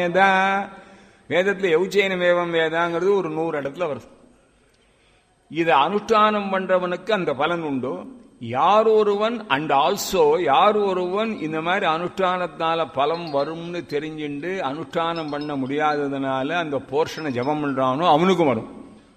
வேதா வேதத்துல எவுச்சேனம் ஏவம் வேதாங்கிறது ஒரு நூறு இடத்துல வருது இதை அனுஷ்டானம் பண்றவனுக்கு அந்த பலன் உண்டு யார் ஒருவன் அண்ட் ஆல்சோ யார் ஒருவன் இந்த மாதிரி அனுஷ்டானத்தினால பலம் வரும்னு தெரிஞ்சுண்டு அனுஷ்டானம் பண்ண முடியாததுனால அந்த போர்ஷனை ஜபம் பண்றானோ அவனுக்கும் வரும்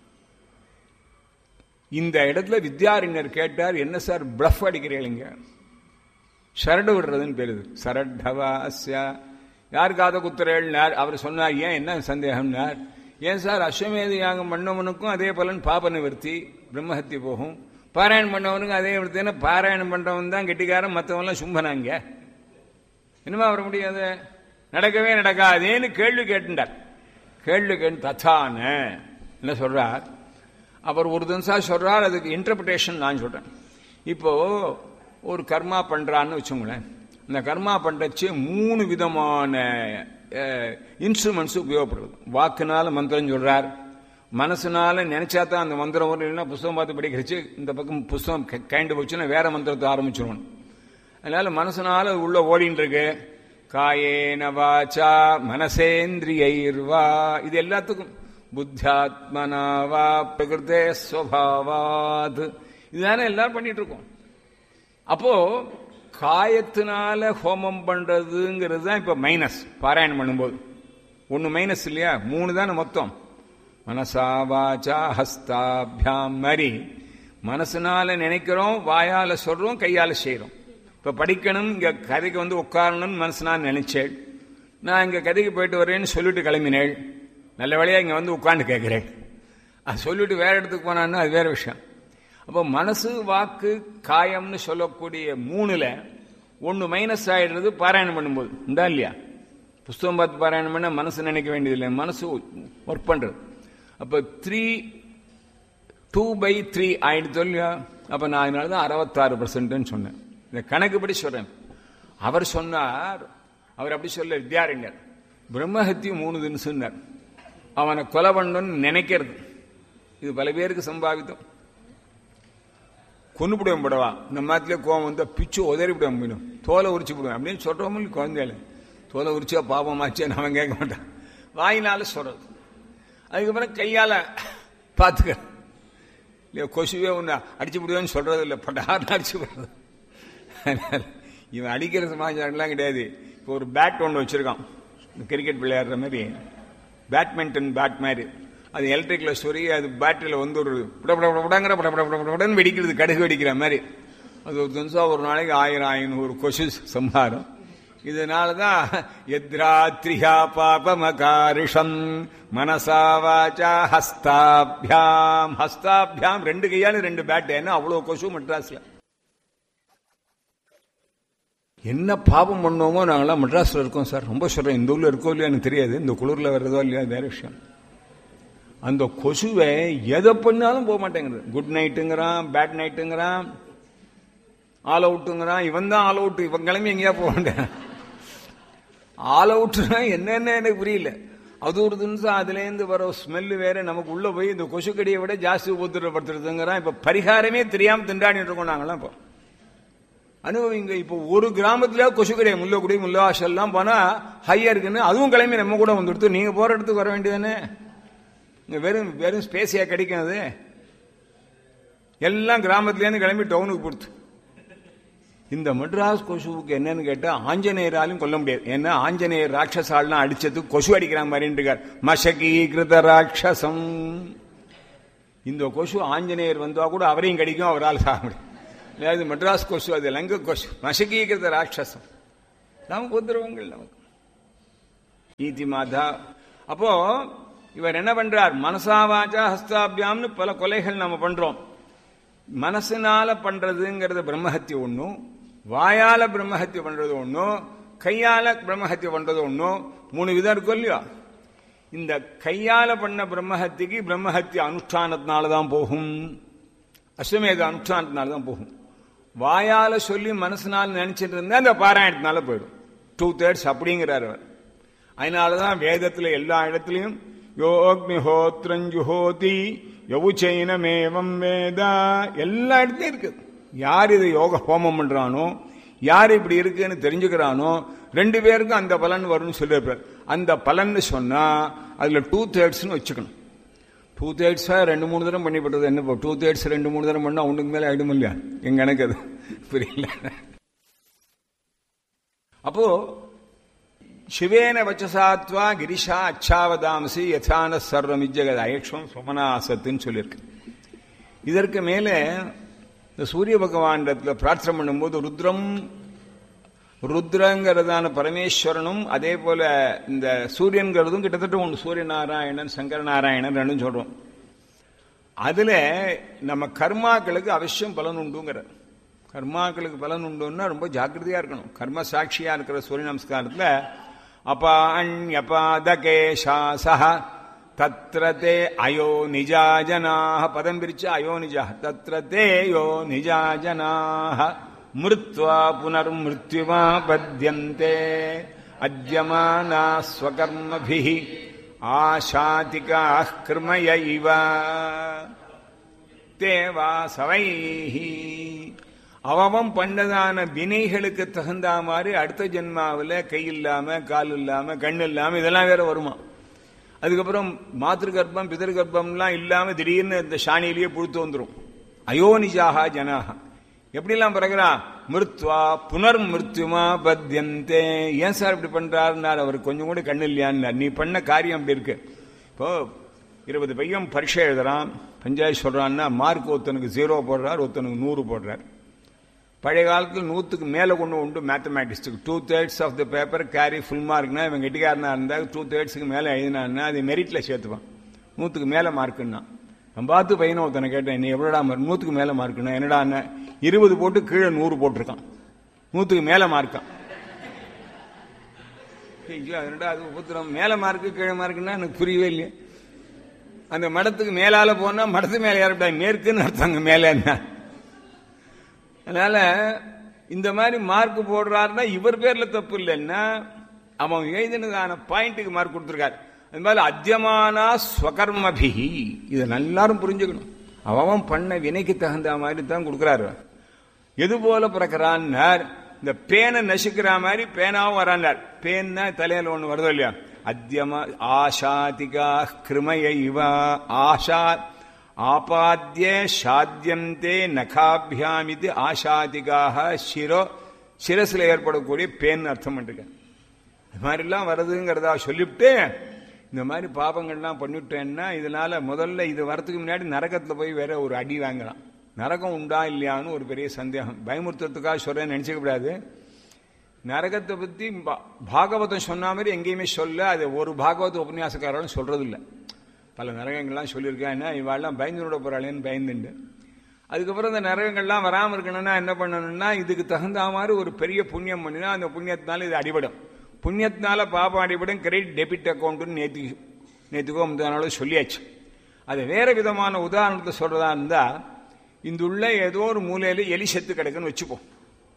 இந்த இடத்துல வித்யாரண்யர் கேட்டார் என்ன சார் பிளஃப் அடிக்கிறீங்க சரடு விடுறதுன்னு பேருது சரட்டவா அஸ்யா யார் காத குத்துறேள்னார் அவர் சொன்னார் ஏன் என்ன சந்தேகம்னார் ஏன் சார் அஸ்வமேத யாகம் பண்ணவனுக்கும் அதே பலன் பாப நிவர்த்தி பிரம்மஹத்தி போகும் பாராயணம் பண்ணவனுக்கும் அதே விடுத்தினா பாராயணம் பண்றவன் தான் கெட்டிக்காரன் மற்றவன்லாம் சும்பனாங்க என்னமா வர முடியாது நடக்கவே நடக்காதேன்னு கேள்வி கேட்டுட்டார் கேள்வி கேட்டு தத்தான என்ன சொல்றார் அவர் ஒரு தினசா சொல்றார் அதுக்கு இன்டர்பிரேஷன் நான் சொல்றேன் இப்போ ஒரு கர்மா பண்றான்னு வச்சுங்களேன் இந்த கர்மா பண்றச்சு மூணு விதமான இன்ஸ்ட்ருமெண்ட்ஸ் உபயோகப்படுது வாக்குனால மந்திரம் சொல்றார் மனசுனால நினைச்சா தான் அந்த மந்திரம் வரும் இல்லைன்னா புஸ்தகம் பார்த்து படிக்கிறச்சு இந்த பக்கம் புஸ்தகம் கைண்டு போச்சுன்னா வேற மந்திரத்தை ஆரம்பிச்சிருவோம் அதனால மனசுனால உள்ள ஓடின்னு இருக்கு காயேன வாச்சா மனசேந்திரியைர்வா இது எல்லாத்துக்கும் புத்தாத்மனா வா பிரகிருதே ஸ்வபாவாத் இதுதானே எல்லாரும் பண்ணிட்டு இருக்கோம் அப்போ காயத்தினால ஹோமம் பண்றதுங்கிறது தான் இப்ப மைனஸ் பாராயணம் பண்ணும்போது ஒன்னு மைனஸ் இல்லையா மூணு தானே மொத்தம் மனசா வாச்சா ஹஸ்தாபியாம் மாதிரி மனசுனால நினைக்கிறோம் வாயால சொல்றோம் கையால செய்யறோம் இப்ப படிக்கணும் இங்க கதைக்கு வந்து உட்காரணும்னு மனசுனால நினைச்சேன் நான் இங்க கதைக்கு போயிட்டு வரேன்னு சொல்லிட்டு கிளம்பினேள் நல்ல வேலையா இங்க வந்து உட்காந்து கேட்கிறேன் அது சொல்லிட்டு வேற இடத்துக்கு போனான்னு அது வேற விஷயம் அப்போ மனசு வாக்கு காயம்னு சொல்லக்கூடிய மூணுல ஒன்று மைனஸ் ஆயிடுறது பாராயணம் பண்ணும்போது உண்டா இல்லையா புஸ்தகம் பார்த்து பாராயணம் பண்ண மனசு நினைக்க வேண்டியதில்லை மனசு ஒர்க் பண்றது அப்போ த்ரீ டூ பை த்ரீ ஆயிடுதோ இல்லையா அப்போ நான் அதனால தான் அறுபத்தாறு பர்சன்ட்னு சொன்னேன் இந்த கணக்குப்படி சொல்றேன் அவர் சொன்னார் அவர் அப்படி சொல்ல வித்யாரண்யர் பிரம்மஹத்தி மூணு தினம் சொன்னார் அவனை கொலை பண்ணணும்னு நினைக்கிறது இது பல பேருக்கு சம்பாவித்தம் கொண்டுபிடுவேன் படவா இந்த மாதிரில கோவம் வந்தா பிச்சு உதறி விடுவேன் மீனும் தோலை உரிச்சு விடுவேன் அப்படின்னு சொல்றவங்க குழந்தையில தோலை உரிச்சா பாபமாச்சேன்னு அவன் கேட்க மாட்டான் வாயினால சொல்றது அதுக்கப்புறம் கையால பார்த்துக்க இல்லையா கொசுவே ஒன்று அடிச்சு விடுவேன்னு சொல்றது இல்லை பட்டார்னு அடிச்சு விடுறது இவன் அடிக்கிற சமாச்சாரம்லாம் கிடையாது இப்போ ஒரு பேட் ஒன்று வச்சிருக்கான் கிரிக்கெட் விளையாடுற மாதிரி பேட்மிண்டன் பேட் மாதிரி அது எலக்ட்ரிக்ல சொறி அது பேட்டரியில் வந்து ஒரு புடங்கிற படப்படன்னு வெடிக்கிறது கடுகு வெடிக்கிற மாதிரி அது ஒரு நிமிஷம் ஒரு நாளைக்கு ஆயிரம் ஐநூறு கொசு சம்ஹாரம் இதனால தான் எத்ராத்ரியா பாபமகாரிஷம் மனசா வாச்சா ஹஸ்தாபியாம் ஹஸ்தாபியாம் ரெண்டு கையாலும் ரெண்டு பேட் ஏன்னா அவ்வளோ கொசு மெட்ராஸ்ல என்ன பாபம் பண்ணோமோ நாங்களாம் மெட்ராஸ்ல இருக்கோம் சார் ரொம்ப சொல்றேன் இந்த ஊர்ல இருக்கோ இல்லையா எனக்கு தெரியாது இந்த குளிர்ல வர்றதோ இல்லையா வேற விஷயம் அந்த கொசுவை எதை பண்ணாலும் போக மாட்டேங்குது குட் நைட்டுங்கிறான் பேட் நைட்டுங்கிறான் ஆல் அவுட்டுங்கிறான் இவன் தான் ஆல் அவுட் இவன் கிளம்பி எங்கேயா போக மாட்டேன் ஆல் அவுட்னா என்னென்ன எனக்கு புரியல அது ஒரு நிமிஷம் அதுலேருந்து வர ஸ்மெல்லு வேற நமக்கு உள்ள போய் இந்த கொசுக்கடியை விட ஜாஸ்தி உபத்திரப்படுத்துறதுங்கிறான் இப்ப பரிகாரமே தெரியாம திண்டாடிட்டு இருக்கோம் நாங்களாம் இப்போ அனுபவிங்க இப்போ ஒரு கிராமத்துல கொசுக்கடை முல்லக்குடி முல்லாசல்லாம் போனா ஹையா இருக்குன்னு அதுவும் கிளம்பி நம்ம கூட வந்துடுத்து நீங்க போற இடத்துக்கு வர வேண்டியதானே இங்க வெறும் வெறும் ஸ்பேஸியா கிடைக்கும் அது எல்லாம் கிராமத்துலேருந்து கிளம்பி டவுனுக்கு கொடுத்து இந்த மெட்ராஸ் கொசுவுக்கு என்னன்னு கேட்டா ஆஞ்சநேயராலும் கொல்ல முடியாது ஏன்னா ஆஞ்சநேயர் ராட்சசாலாம் அடிச்சது கொசு அடிக்கிற மாதிரி மசகீகிருத ராட்சசம் இந்த கொசு ஆஞ்சநேயர் வந்தா கூட அவரையும் கடிக்கும் அவரால் சாக முடியும் அதாவது மெட்ராஸ் கொசு அது லங்க கொசு மசகீகிருத ராட்சசம் நமக்கு உத்தரவங்கள் நமக்கு நீதி மாதா அப்போ இவர் என்ன பண்றார் மனசாவாச்சா ஹஸ்தாபியாம்னு பல கொலைகள் நம்ம பண்றோம் மனசுனால பண்றதுங்கிறது பிரம்மஹத்தி ஒன்றும் வாயால பிரம்மஹத்தி பண்றது ஒன்றும் கையால பிரம்மஹத்தி பண்றது ஒன்றும் மூணு விதம் இருக்கும் இல்லையா இந்த கையால பண்ண பிரம்மஹத்திக்கு பிரம்மஹத்தி அனுஷ்டானத்தினால தான் போகும் அஸ்வமேத அனுஷ்டானத்தினால தான் போகும் வாயால சொல்லி மனசுனால நினைச்சிட்டு இருந்தா அந்த பாராயணத்தினால போயிடும் டூ தேர்ட்ஸ் அப்படிங்கிறார் அவர் அதனாலதான் வேதத்துல எல்லா இடத்துலையும் யோக்னிஹோத்ரஞ்சுஹோதி யவுச்சைனமேவம் வேதா எல்லா இடத்துலையும் இருக்குது யார் இதை யோக ஹோமம் பண்றானோ யார் இப்படி இருக்குன்னு தெரிஞ்சுக்கிறானோ ரெண்டு பேருக்கும் அந்த பலன் வரும்னு சொல்லியிருப்பார் அந்த பலன்னு சொன்னா அதுல டூ தேர்ட்ஸ்னு வச்சுக்கணும் டூ தேர்ட்ஸா ரெண்டு மூணு தரம் பண்ணிவிட்டது என்ன டூ தேர்ட்ஸ் ரெண்டு மூணு தரம் பண்ணா ஒன்றுக்கு மேலே ஆயிடும் இல்லையா எங்க எனக்கு அது புரியல அப்போ சிவேன வச்சசாத்வா கிரிஷா அச்சாவதாம்சி யதான சர்வம் இஜகத் அயக்ஷம் சுமனாசத்துன்னு சொல்லியிருக்கு இதற்கு மேலே இந்த சூரிய பகவானிடத்தில் பிரார்த்தனை பண்ணும்போது ருத்ரம் ருத்ரங்கிறதான பரமேஸ்வரனும் அதே போல இந்த சூரியன்கிறதும் கிட்டத்தட்ட ஒன்று சூரிய நாராயணன் சங்கர நாராயணன் ரெண்டும் சொல்றோம் அதுல நம்ம கர்மாக்களுக்கு அவசியம் பலன் உண்டுங்கிற கர்மாக்களுக்கு பலன் உண்டுன்னா ரொம்ப ஜாக்கிரதையா இருக்கணும் கர்ம சாட்சியா இருக்கிற சூரிய நமஸ்காரத்துல அப்பா அந்யபாதகேஷாசா தத்ர தே அயோ நிஜா ஜனாக பதம் பிரிச்சு அயோ நிஜா தத்ர தே யோ நிஜா ஜனாக மிருத்வா புனர்மிருத்யுமா பத்தியந்தே அத்யமானா ஸ்வகர்மபிः ஆஷாதிகாः கிருமய இவ தேவாசவைஹி அவன் பண்ணதான வினைகளுக்கு தகுந்த மாதிரி அடுத்த ஜென்மாவில் கை இல்லாம கால் இல்லாம கண் இல்லாம இதெல்லாம் வேற வருமா அதுக்கப்புறம் மாத்திரு கர்ப்பம் பிதர் கர்ப்பம்லாம் இல்லாம திடீர்னு இந்த சாணியிலேயே புழுத்து வந்துடும் அயோனிஜாகா ஜனாகா எப்படிலாம் பிறகுறான் மிருத்வா புனர் மிருத்யுமா பத்தியந்தே ஏன் சார் இப்படி பண்றாருன்னார் அவர் கொஞ்சம் கூட கண்ணு இல்லையான்னார் நீ பண்ண காரியம் அப்படி இருக்கு இப்போ இருபது பையன் பரீட்சை எழுதுறான் பஞ்சாயத்து சொல்றான்னா மார்க் ஒருத்தனுக்கு ஜீரோ போடுறார் ஒருத்தனுக்கு நூறு போடுறார் பழைய காலத்தில் நூற்றுக்கு மேலே கொண்டு உண்டு மேத்தமேட்டிக்ஸுக்கு two thirds of the paper carry full மார்க்னா இவன் கெட்டிக்காரனா இருந்தால் டூ தேர்ட்ஸுக்கு மேலே எழுதினான்னா அது மெரிட்டில் சேர்த்துப்பான் நூற்றுக்கு மேலே மார்க்குன்னா நான் பார்த்து பையனை ஒருத்தனை கேட்டேன் நீ எவ்வளோடா மார்க் நூற்றுக்கு மேலே மார்க்குன்னா என்னடா இருபது போட்டு கீழே நூறு போட்டிருக்கான் நூற்றுக்கு மேலே மார்க்கான் என்னடா அது உபத்திரம் மேலே மார்க்கு கீழே மார்க்குன்னா எனக்கு புரியவே இல்லையே அந்த மடத்துக்கு மேலால போனா மடத்து மேலே ஏறப்படா மேற்குன்னு அர்த்தங்க மேலே என்ன அதனால இந்த மாதிரி மார்க் போடுறாருன்னா இவர் பேர்ல தப்பு இல்லைன்னா அவன் எழுதினதான பாயிண்ட்டுக்கு மார்க் கொடுத்துருக்காரு அது மாதிரி அத்தியமானா ஸ்வகர்மபிஹி இதை எல்லாரும் புரிஞ்சுக்கணும் அவன் பண்ண வினைக்கு தகுந்த மாதிரி தான் கொடுக்குறாரு எது போல பிறக்கிறான்னார் இந்த பேனை நசுக்கிற மாதிரி பேனாவும் வரான்னார் பேன்னா தலையில ஒண்ணு வருதோ இல்லையா அத்தியமா ஆஷாதிகா கிருமய இவ ஆஷா ஆபாத்திய சாத்தியந்தே நகாபியாம் இது ஆஷாதிகாக சிரோ சிரசில் ஏற்படக்கூடிய பேன் அர்த்தம் பண்ணிருக்கேன் இது மாதிரிலாம் வருதுங்கிறதா சொல்லிவிட்டு இந்த மாதிரி பாபங்கள்லாம் பண்ணிவிட்டேன்னா இதனால முதல்ல இது வரதுக்கு முன்னாடி நரகத்தில் போய் வேற ஒரு அடி வாங்கலாம் நரகம் உண்டா இல்லையான்னு ஒரு பெரிய சந்தேகம் பயமுறுத்துறதுக்காக சொல்றேன் நினைச்சுக்க கூடாது நரகத்தை பத்தி பாகவதம் சொன்ன மாதிரி எங்கேயுமே சொல்ல அது ஒரு பாகவத உபன்யாசக்காரரும் சொல்றது இல்லை பல நரகங்கள்லாம் சொல்லியிருக்கேன் என்ன இவாள்லாம் பயந்து விட போறாளேன்னு பயந்துண்டு அதுக்கப்புறம் இந்த நரகங்கள்லாம் வராமல் இருக்கணும்னா என்ன பண்ணணும்னா இதுக்கு தகுந்த மாதிரி ஒரு பெரிய புண்ணியம் பண்ணினா அந்த புண்ணியத்தினால இது அடிபடும் புண்ணியத்தினால பாபம் அடிபடும் கிரெடிட் டெபிட் அக்கௌண்ட்னு நேற்று நேற்றுக்கோ முந்தானாலும் சொல்லியாச்சு அது வேற விதமான உதாரணத்தை சொல்றதா இருந்தா இந்த உள்ள ஏதோ ஒரு மூலையில எலி செத்து கிடக்குன்னு வச்சுப்போம்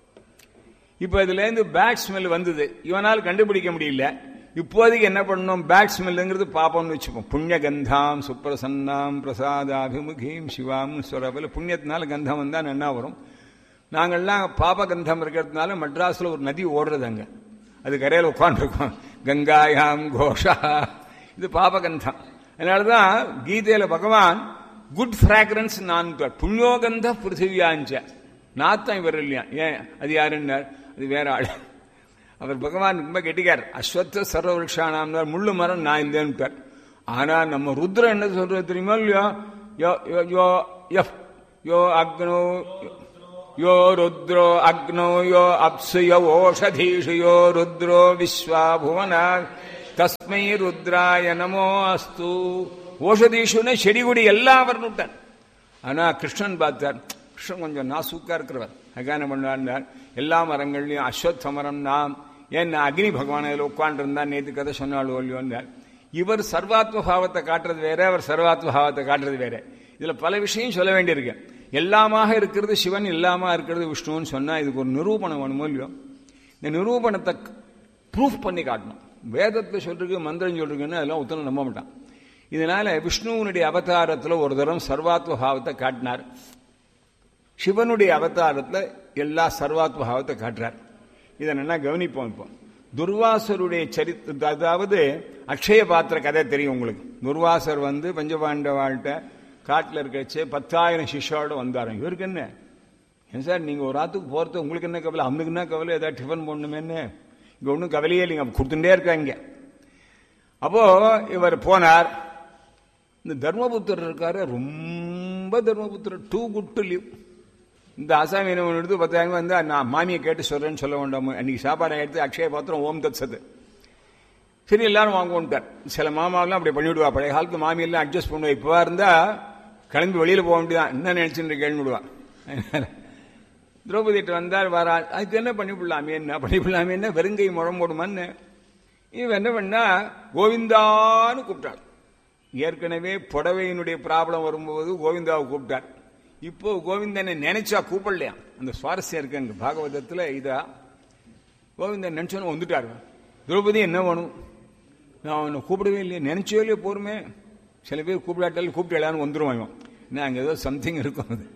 இப்போ இதுல இருந்து பேட் ஸ்மெல் வந்தது இவனால் கண்டுபிடிக்க முடியல இப்போதைக்கு என்ன பண்ணணும் பேட் ஸ்மெல்லுங்கிறது பாப்போம்னு வச்சுப்போம் புண்ணிய கந்தாம் சுப்பிரசன்னாம் பிரசாதாபிமுகீம் சிவாம் சொல்றப்பல புண்ணியத்தினால கந்தம் வந்தா நன்னா வரும் நாங்கள்லாம் பாப கந்தம் இருக்கிறதுனால மெட்ராஸ்ல ஒரு நதி ஓடுறது அங்க அது கரையில் உட்காந்துருக்கோம் கங்காயாம் கோஷா இது பாபகந்தம் அதனாலதான் கீதையில பகவான் குட் ஃபிராக்ரன்ஸ் நான் புண்ணியோகந்த பிருத்திவியாஞ்ச நாத்தம் இவர் இல்லையா ஏன் அது யாருன்னார் அது வேற ஆள் அவர் பகவான் ரொம்ப கெட்டிக்கார் அஸ்வத்த சர்வவிருஷானாம் முள்ளு மரம் நான் இருந்தேன்ட்டார் ஆனா நம்ம ருத்ரன் என்ன சொல்றது தெரியுமா இல்லையா யோ யோ யோ யோ அக்னோ யோ ருத்ரோ அக்னோ யோ அப்சு யோ ஓஷதீஷு யோ ருத்ரோ விஸ்வா புவனா தஸ்மை ருத்ராய நமோ அஸ்து ஓஷதீஷுன்னு செடி கொடி எல்லாம் வரணுட்டார் ஆனா கிருஷ்ணன் பார்த்தார் கிருஷ்ணன் கொஞ்சம் நாசூக்கா இருக்கிறவர் அகான பண்ணார் எல்லா மரங்கள்லயும் அஸ்வத்த மரம் நாம் ஏன் அக்னி பகவான் அதில் உட்காண்டிருந்தா நேற்று கதை சொன்னாள் ஓல்யோன்னார் இவர் சர்வாத்ம பாவத்தை காட்டுறது வேற அவர் சர்வாத்ம பாவத்தை காட்டுறது வேற இதுல பல விஷயம் சொல்ல வேண்டியிருக்கு எல்லாமாக இருக்கிறது சிவன் இல்லாம இருக்கிறது விஷ்ணுன்னு சொன்னா இதுக்கு ஒரு நிரூபணம் வேணுமோ இல்லையோ இந்த நிரூபணத்தை ப்ரூஃப் பண்ணி காட்டணும் வேதத்தை சொல்றதுக்கு மந்திரம் சொல்றதுன்னு அதெல்லாம் உத்தரம் நம்ப மாட்டான் இதனால விஷ்ணுவனுடைய அவதாரத்தில் ஒரு தரம் சர்வாத்ம பாவத்தை காட்டினார் சிவனுடைய அவதாரத்தில் எல்லா சர்வாத்ம பாவத்தை காட்டுறார் இதை நல்லா கவனிப்போம் இப்போ துர்வாசருடைய சரித்திர அதாவது அக்ஷய பாத்திர கதை தெரியும் உங்களுக்கு துர்வாசர் வந்து பஞ்சபாண்டவாள்கிட்ட காட்டில் இருக்கச்சு பத்தாயிரம் சிஷ்யோட வந்தாரு இவருக்கு என்ன ஏன் சார் நீங்க ஒரு ஆத்துக்கு போறது உங்களுக்கு என்ன கவலை அவனுக்கு என்ன கவலை ஏதாவது டிஃபன் போடணுமேன்னு இங்க ஒன்றும் கவலையே இல்லைங்க கொடுத்துட்டே இருக்காங்க அப்போ இவர் போனார் இந்த தர்மபுத்திரர் இருக்காரு ரொம்ப தர்மபுத்திரர் டூ குட் டு லிவ் இந்த அசாமி என்ன எடுத்து பத்தாயிரம் வந்து நான் மாமியை கேட்டு சொல்றேன்னு சொல்ல வேண்டாம் அன்னைக்கு சாப்பாடை எடுத்து அக்ஷய பாத்திரம் ஓம் தத் சத்து சரி எல்லாரும் வாங்குவோன்ட்டார் சில மாமாவெல்லாம் அப்படி பண்ணிவிடுவா பழைய காலத்து மாமியெல்லாம் அட்ஜஸ்ட் பண்ணுவா இப்போ இருந்தா கிளம்பி வெளியில போக வேண்டியதான் என்ன நினைச்சுட்டு கேள்விடுவான் திரௌபதிட்டு வந்தார் வரா அதுக்கு என்ன பண்ணிவிடலாமே என்ன பண்ணிவிடலாமே என்ன வெறுங்கை முழம் போடுமான்னு இவன் என்ன பண்ணா கோவிந்தான்னு கூப்பிட்டார் ஏற்கனவே புடவையினுடைய ப்ராப்ளம் வரும்போது கோவிந்தாவை கூப்பிட்டார் இப்போ கோவிந்தனை நினைச்சா கூப்பிடலையா அந்த சுவாரஸ்யம் இருக்கு அங்க பாகவதத்துல இதா கோவிந்தன் நினைச்சோன்னு வந்துட்டாரு திரௌபதி என்ன வேணும் நான் அவனை கூப்பிடவே இல்லையே நினைச்சோ இல்லையே போருமே சில பேர் கூப்பிடாட்டாலும் கூப்பிட்டு வந்துருவான் இவன் என்ன அங்கே ஏதோ சம்திங் இருக்கும் அது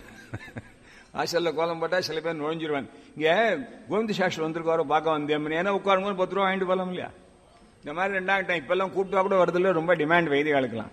வாசல்ல கோலம் போட்டா சில பேர் நுழைஞ்சிருவான் இங்க கோவிந்த சாஸ்திரி வந்திருக்காரோ பார்க்க வந்தேன் ஏன்னா உட்காரும்போது பத்து ரூபா வாங்கிட்டு போகலாம் இல்லையா இந்த மாதிரி ரெண்டாம் டைம் இப்பெல்லாம் கூப்பிட்டா கூட வரதுல ரொம்ப டிமாண்ட் வைத்திய காலக்கலாம்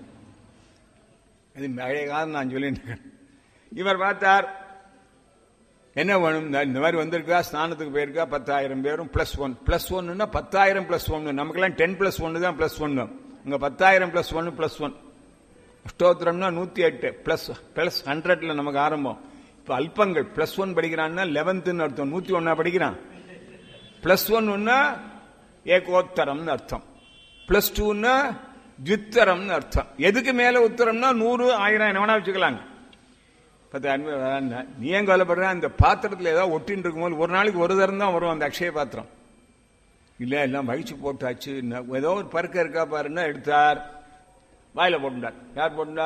இது பழைய காலம் நான் சொல்லிட்டு இவர் பார்த்தார் என்ன வேணும் இந்த மாதிரி வந்திருக்கா ஸ்நானத்துக்கு போயிருக்கா பத்தாயிரம் பேரும் பிளஸ் ஒன் பிளஸ் ஒன்னுன்னா பத்தாயிரம் பிளஸ் ஒன்னு நமக்கெல்லாம் டென் பிளஸ் ஒன்னு தான் பிளஸ் ஒன்னு இங்க பத்தாயிரம் பிளஸ் ஒன்னு பிளஸ் ஒன் ஸ்தோத்திரம்னா நூத்தி எட்டு பிளஸ் பிளஸ் ஹண்ட்ரட்ல நமக்கு ஆரம்பம் இப்ப அல்பங்கள் பிளஸ் ஒன் படிக்கிறான்னா லெவன்த்னு அர்த்தம் நூத்தி ஒன்னா படிக்கிறான் பிளஸ் ஒன்னா ஏகோத்தரம்னு அர்த்தம் பிளஸ் டூன்னா த்வித்தரம்னு அர்த்தம் எதுக்கு மேல உத்தரம்னா நூறு ஆயிரம் என்ன வேணா வச்சுக்கலாங்க பத்தாயிரம் நீ ஏன் கவலைப்படுற அந்த பாத்திரத்தில் ஏதாவது ஒட்டின்னு இருக்கும்போது ஒரு நாளைக்கு ஒரு தரம் தான் வரும் அந்த அக்ஷய பாத்திரம் இல்ல எல்லாம் வகிச்சு போட்டாச்சு ஏதோ ஒரு பருக்க இருக்கா பாருன்னா எடுத்தார் வாயில போட்டுட்டார் யார் போட்டுண்டா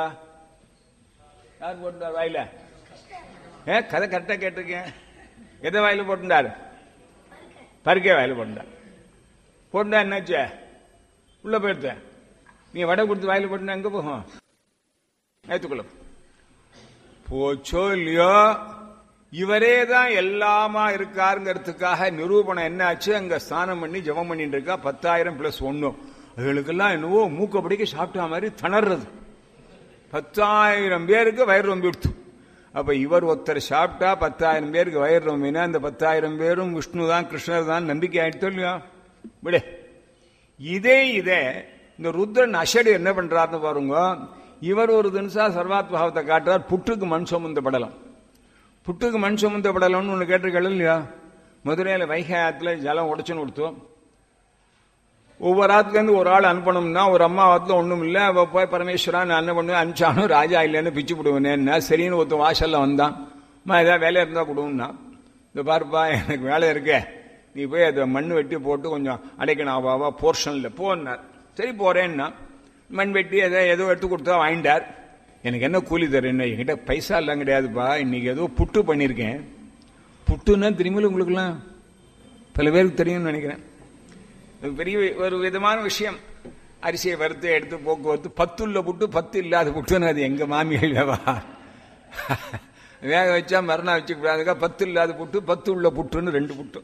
யார் போட்டுட்டார் வாயில ஏ கதை கரெக்டா கேட்டிருக்கேன் எதை வாயில போட்டுண்டார் பருக்கே வாயில போட்டுண்டார் போட்டுண்டா என்னாச்சு உள்ள போயிருத்த நீ வடை கொடுத்து வாயில போட்டுனா எங்க போகும் நேத்துக்குள்ள போச்சோ இல்லையோ இவரே தான் எல்லாமா இருக்காருங்கிறதுக்காக நிரூபணம் என்ன ஆச்சு அங்க ஸ்நானம் பண்ணி ஜபம் பண்ணிட்டு இருக்கா பத்தாயிரம் பிளஸ் ஒன்னும் அதுகளுக்கெல்லாம் என்னவோ மூக்க பிடிக்க சாப்பிட்ட மாதிரி தணர்றது பத்தாயிரம் பேருக்கு வயிறு ரொம்ப விடுத்து அப்ப இவர் ஒருத்தர் சாப்பிட்டா பத்தாயிரம் பேருக்கு வயிறு ரொம்பினா அந்த பத்தாயிரம் பேரும் விஷ்ணு தான் கிருஷ்ணர் தான் நம்பிக்கை ஆயிடுத்தோ இல்லையா விடு இதே இதே இந்த ருத்ரன் அஷடு என்ன பண்றாருன்னு பாருங்க இவர் ஒரு தினசா சர்வாத்மபாவத்தை காட்டுறார் புற்றுக்கு மண் சுமந்த படலம் புற்றுக்கு மண் சுமந்த படலம்னு ஒன்று கேட்டிருக்கல இல்லையா மதுரையில் வைகை ஆத்துல ஜலம் உடச்சுன்னு கொடுத்தோம் ஒவ்வொரு ஆத்துலேருந்து ஒரு ஆள் அனுப்பணும்னா ஒரு அம்மா ஆத்துல ஒன்றும் இல்லை அவ போய் பரமேஸ்வரா நான் என்ன பண்ணுவேன் அனுப்பிச்சானும் ராஜா இல்லைன்னு பிச்சு விடுவேனேன்னா சரின்னு ஒருத்தன் வாசல்ல வந்தான் அம்மா ஏதாவது வேலை இருந்தா கொடுன்னா இந்த பாருப்பா எனக்கு வேலை இருக்கே நீ போய் அதை மண் வெட்டி போட்டு கொஞ்சம் அடைக்கணும் ஆவாவா போர்ஷன்ல போனார் சரி போறேன்னா மண் வெட்டி எதோ ஏதோ எடுத்து கொடுத்தா வாங்கிட்டார் எனக்கு என்ன கூலி தரேன் என்கிட்ட பைசா எல்லாம் கிடையாதுப்பா இன்னைக்கு ஏதோ புட்டு பண்ணியிருக்கேன் புட்டுன்னா திரும்பல உங்களுக்குலாம் பல பேருக்கு தெரியும்னு நினைக்கிறேன் பெரிய ஒரு விதமான விஷயம் அரிசியை வறுத்து எடுத்து போக்குவரத்து பத்துள்ள புட்டு பத்து இல்லாத புட்டுன்னு அது எங்க மாமிகள் வேக வச்சா மறுநாள் வச்சுக்கூடாதுக்கா பத்து இல்லாத புட்டு பத்து உள்ள புட்டுன்னு ரெண்டு புட்டு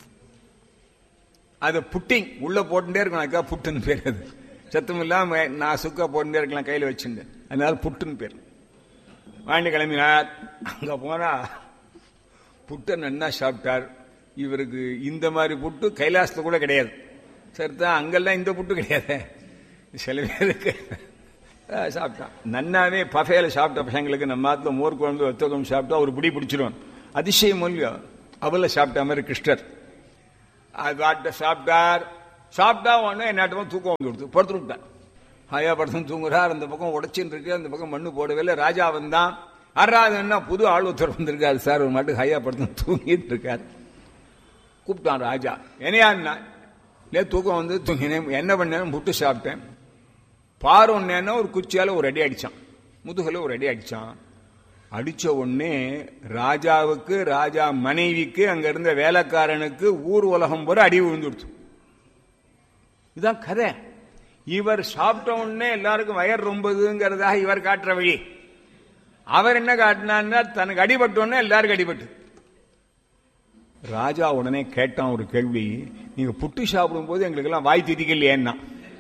அது புட்டிங் உள்ள போட்டுட்டே இருக்கணும் அதுக்காக புட்டுன்னு பேர் அது சத்தம் இல்லாம நான் சுக்கா போட்டுட்டே இருக்கலாம் கையில வச்சுட்டு அதனால புட்டுன்னு பேர் வாங்கி கிளம்பினார் அங்க போனா புட்டை நன்னா சாப்பிட்டார் இவருக்கு இந்த மாதிரி புட்டு கைலாசத்துல கூட கிடையாது சரிதான் அங்கெல்லாம் இந்த புட்டு கிடையாது சில பேருக்கு சாப்பிட்டான் நன்னாவே பஃபேல சாப்பிட்ட பசங்களுக்கு நம்ம ஆத்துல மோர் குழம்பு ஒத்தகம் சாப்பிட்டா ஒரு பிடி பிடிச்சிருவான் அதிசயம் மூலியம் அவளை சாப்பிட்ட மாதிரி கிருஷ்ணர் அது சாப்பிட்டார் சாப்பிட்டா உடனே என்னாட்டமா தூக்கம் வந்து கொடுத்து படுத்து விட்டார் ஹாயா படுத்து தூங்குறார் அந்த பக்கம் உடச்சின்னு இருக்கு அந்த பக்கம் மண்ணு போடவே இல்லை ராஜா வந்தான் ஆறாவதுன்னா புது ஆள் ஒருத்தர் வந்திருக்காரு சார் ஒரு மட்டும் ஹையா படுத்து தூங்கிட்டு இருக்காரு கூப்பிட்டான் ராஜா என்னையா இல்லையே தூக்கம் வந்து தூங்கினேன் என்ன பண்ணேன் புட்டு சாப்பிட்டேன் பாரு ஒன்னேன்னா ஒரு குச்சியால ஒரு அடி அடிச்சான் முதுகுல ஒரு அடி அடிச்சான் அடிச்ச உடனே ராஜாவுக்கு ராஜா மனைவிக்கு அங்க இருந்த வேலைக்காரனுக்கு ஊர் உலகம் போற அடி விழுந்துடுச்சு இதுதான் கதை இவர் சாப்பிட்ட உடனே எல்லாருக்கும் வயர் ரொம்பதுங்கிறதாக இவர் காட்டுற வழி அவர் என்ன காட்டினார்னா தனக்கு அடிபட்ட உடனே எல்லாருக்கும் அடிபட்டு ராஜா உடனே கேட்டான் ஒரு கேள்வி நீங்க புட்டு சாப்பிடும்போது எங்களுக்கெல்லாம் வாய் திதிக்கலையேன்னா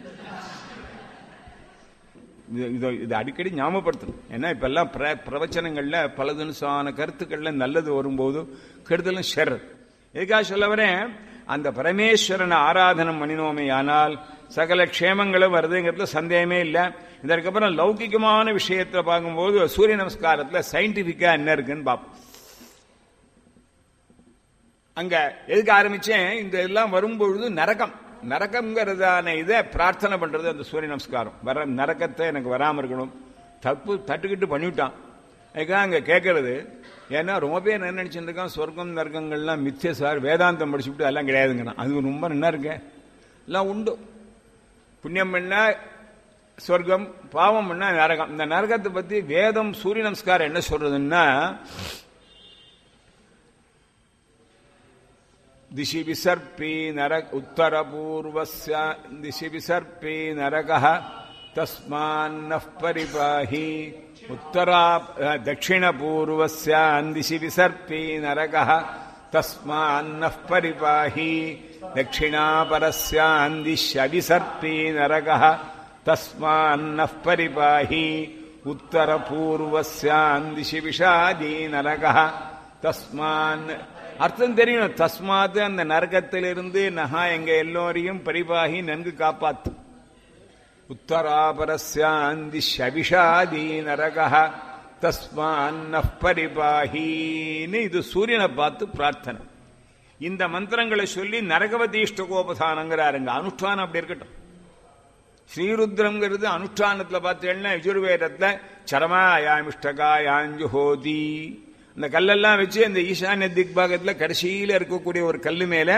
இது இது இது அடிக்கடி ஞாபகப்படுத்தணும் ஏன்னா இப்ப எல்லாம் பிர பிரவச்சனங்கள்ல பல தினசான கருத்துக்கள்ல நல்லது வரும்போது கெடுதலும் ஷெர் எதுக்காக சொல்ல வரேன் அந்த பரமேஸ்வரனை ஆராதனம் பண்ணினோமே ஆனால் சகல க்ஷேமங்களும் வருதுங்கிறதுல சந்தேகமே இல்லை இதற்கப்புறம் லௌகிகமான விஷயத்துல பார்க்கும்போது சூரிய நமஸ்காரத்துல சயின்டிபிக்கா என்ன இருக்குன்னு பார்ப்போம் அங்க எதுக்கு ஆரம்பிச்சேன் இந்த எல்லாம் வரும்பொழுது நரகம் நரகம்ங்கிறதான இதை பிரார்த்தனை பண்றது அந்த சூரிய நமஸ்காரம் வர நரகத்தை எனக்கு வராம இருக்கணும் தப்பு தட்டுக்கிட்டு பண்ணிவிட்டான் அதுக்காக அங்க கேட்கறது ஏன்னா ரொம்ப பேர் என்ன நினைச்சிட்டு இருக்கான் சொர்க்கம் நரகங்கள்லாம் மித்திய சார் வேதாந்தம் படிச்சுட்டு எல்லாம் கிடையாதுங்கண்ணா அது ரொம்ப என்ன இருக்கு எல்லாம் உண்டு புண்ணியம் பண்ணா சொர்க்கம் பாவம் பண்ணா நரகம் இந்த நரகத்தை பத்தி வேதம் சூரிய நமஸ்காரம் என்ன சொல்றதுன்னா दिशि विसर्पी नरक उत्तरपूर्वस्य दिशि विसर्पी नरकः तस्मान्नः परिपाहि उत्तरा दक्षिणपूर्वस्यान् दिशि विसर्पी नरकः तस्मान्नः परिपाहि दक्षिणापरस्यान् दिश्यविसर्पी नरकः तस्मान्नः परिपाहि उत्तरपूर्वस्यान् दिशि विषादी नरकः तस्मान् அர்த்தம் தெரியணும் தஸ்மாத் அந்த நரகத்திலிருந்து நகா எங்க எல்லோரையும் பரிபாகி நன்கு காப்பாத்து உத்தராபரஸ்யாந்தி ஷவிஷாதி நரக தஸ்மான பரிபாகின்னு இது சூரியனை பார்த்து பிரார்த்தனை இந்த மந்திரங்களை சொல்லி நரகவதீஷ்டகோபதானங்கிறாருங்க அனுஷ்டானம் அப்படி இருக்கட்டும் ஸ்ரீருத்ரம்ங்கிறது அனுஷ்டானத்துல பார்த்தேன்னா யஜுர்வேதத்துல சரமாயாமிஷ்டகாயாஞ்சுஹோதி இந்த கல்லெல்லாம் வச்சு அந்த ஈசான்ய திக்பாகத்தில் கடைசியில் இருக்கக்கூடிய ஒரு கல்லு மேல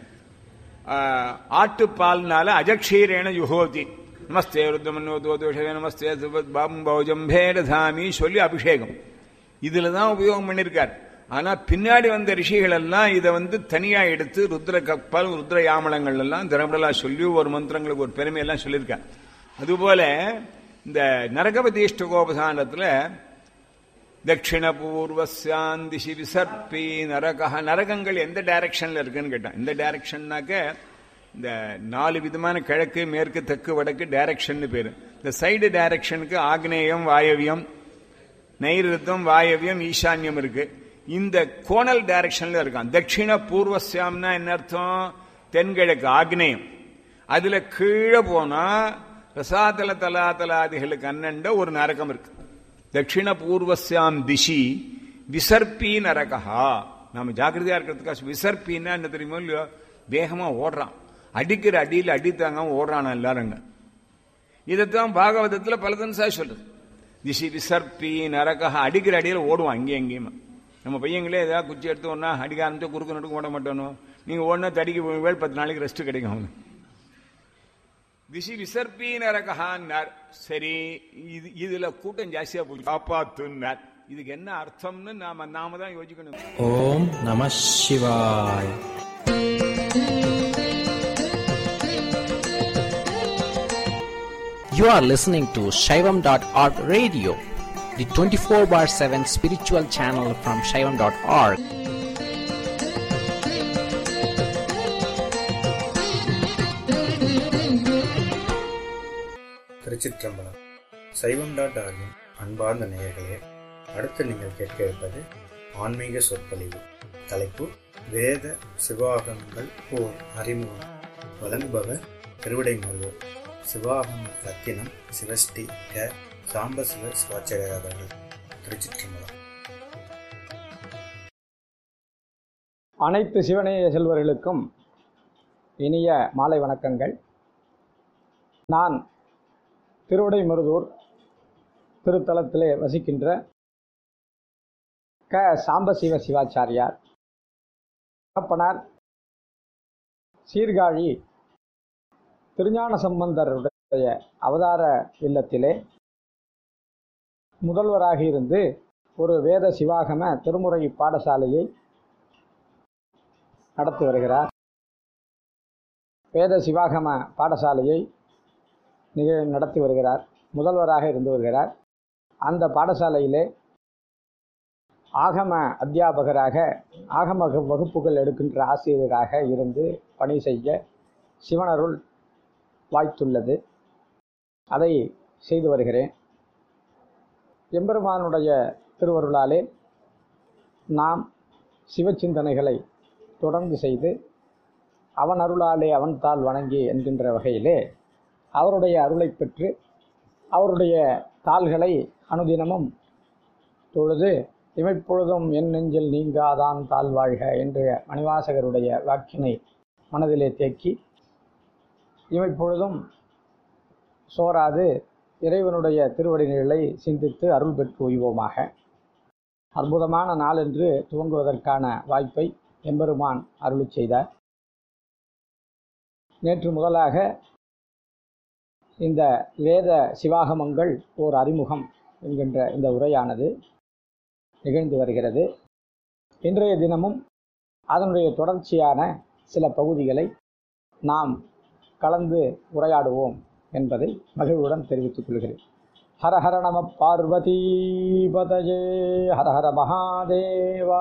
ஆட்டுப்பால்னால அஜக்ஷீரேன யுகோதி நமஸ்தே ருத்ரமன்யோதோஷவே நமஸ்தே பாம்பௌஜம்பேடதாமி சொல்லி அபிஷேகம் இதுல தான் உபயோகம் பண்ணியிருக்கார் ஆனா பின்னாடி வந்த ரிஷிகள் எல்லாம் இதை வந்து தனியா எடுத்து ருத்ர கப்பல் ருத்ர யாமலங்கள் எல்லாம் திரமடலா சொல்லி ஒரு மந்திரங்களுக்கு ஒரு பெருமையெல்லாம் சொல்லியிருக்கார் அதுபோல இந்த நரகபதீஷ்டகோபதானத்துல தட்சிண பூர்வசாந்திசி விசர்ப்பி நரக நரகங்கள் எந்த டைரக்ஷன்ல இருக்குன்னு கேட்டான் இந்த டைரக்ஷன்னாக்க இந்த நாலு விதமான கிழக்கு மேற்கு தெற்கு வடக்கு டைரக்ஷன் பேரு இந்த சைடு டைரக்ஷனுக்கு ஆக்னேயம் வாயவியம் நைருத்தம் வாயவியம் ஈசான்யம் இருக்கு இந்த கோணல் டைரக்ஷன்ல இருக்கான் தட்சிண பூர்வசியாம்னா என்ன அர்த்தம் தென்கிழக்கு ஆக்னேயம் அதுல கீழே போனா ரசாதல தலாதலாதிகளுக்கு அண்ணண்ட ஒரு நரகம் இருக்கு தட்சிண பூர்வசியாம் திசி விசர்ப்பி நரகா நாம ஜாக்கிரதையா இருக்கிறதுக்காக விசர்ப்பின்னா என்ன தெரியுமோ இல்லையோ வேகமா ஓடுறான் அடிக்கிற அடியில் அடி தாங்காம ஓடுறான் எல்லாருங்க இதைத்தான் பாகவதத்தில் பலதன்சா சொல்றது திசி விசர்ப்பி நரகா அடிக்கிற அடியில் ஓடுவான் இங்கேயும் எங்கேயுமா நம்ம பையங்களே ஏதாவது குச்சி எடுத்து ஒன்னா அடிக்க ஆரம்பிச்சு குறுக்கு நடுக்க ஓட மாட்டோனோ நீங்க ஓடனா தடிக்க வேல் பத்து நாளைக்கு ரெஸ்ட் கிடைக்கும் அவனுக்கு திசி விசர்ப்பி நரகான்னார் சரி இது இதுல கூட்டம் ஜாஸ்தியா போச்சு காப்பாத்துனார் இதுக்கு என்ன அர்த்தம்னு நாம நாம தான் யோசிக்கணும் ஓம் நம சிவாய் You are listening to Shaivam.org radio, the 24 bar 7 spiritual channel from Shaivam.org. திருச்சிற்றம்பலம் சைவம் டாட் ஆர்கின் அன்பார்ந்த நேயர்களே அடுத்து நீங்கள் கேட்க இருப்பது ஆன்மீக சொற்பொழிவு தலைப்பு வேத சிவாகமங்கள் ஓர் அறிமுகம் வழங்குபவர் திருவிடை முருகர் சிவாகம ரத்தினம் சிவஸ்ரீ க சாம்பசிவ சிவாச்சாரியர் அவர்கள் திருச்சிற்றம்பலம் அனைத்து சிவநேய செல்வர்களுக்கும் இனிய மாலை வணக்கங்கள் நான் திருவிடைமருதூர் திருத்தலத்திலே வசிக்கின்ற க சாம்பசிவ சிவாச்சாரியார் தகப்பனார் சீர்காழி திருஞான சம்பந்தருடைய அவதார இல்லத்திலே முதல்வராக இருந்து ஒரு வேத சிவாகம திருமுறை பாடசாலையை நடத்தி வருகிறார் வேத சிவாகம பாடசாலையை நிக நடத்தி வருகிறார் முதல்வராக இருந்து வருகிறார் அந்த பாடசாலையிலே ஆகம அத்தியாபகராக ஆகம வகு- வகுப்புகள் எடுக்கின்ற ஆசிரியராக இருந்து பணி செய்ய சிவனருள் வாய்த்துள்ளது அதை செய்து வருகிறேன் எம்பெருமானுடைய திருவருளாலே நாம் சிவச்சிந்தனைகளை தொடர்ந்து செய்து அவன் அருளாலே அவன் தாள் வணங்கி என்கின்ற வகையிலே அவருடைய அருளை பெற்று அவருடைய தாள்களை அனுதினமும் தொழுது இமைப்பொழுதும் என் நெஞ்சில் நீங்காதான் தாழ் வாழ்க என்ற மணிவாசகருடைய வாக்கினை மனதிலே தேக்கி இமைப்பொழுதும் சோராது இறைவனுடைய திருவடிநிலை சிந்தித்து அருள் பெற்று உய்வோமாக அற்புதமான நாள் என்று துவங்குவதற்கான வாய்ப்பை எம்பெருமான் அருளிச் செய்தார் நேற்று முதலாக இந்த வேத சிவாகமங்கள் ஓர் அறிமுகம் என்கின்ற இந்த உரையானது நிகழ்ந்து வருகிறது இன்றைய தினமும் அதனுடைய தொடர்ச்சியான சில பகுதிகளை நாம் கலந்து உரையாடுவோம் என்பதை மகிழ்வுடன் தெரிவித்துக் கொள்கிறேன் ஹர ஹர நம பார்வதி பதஜே ஹர ஹர மகாதேவா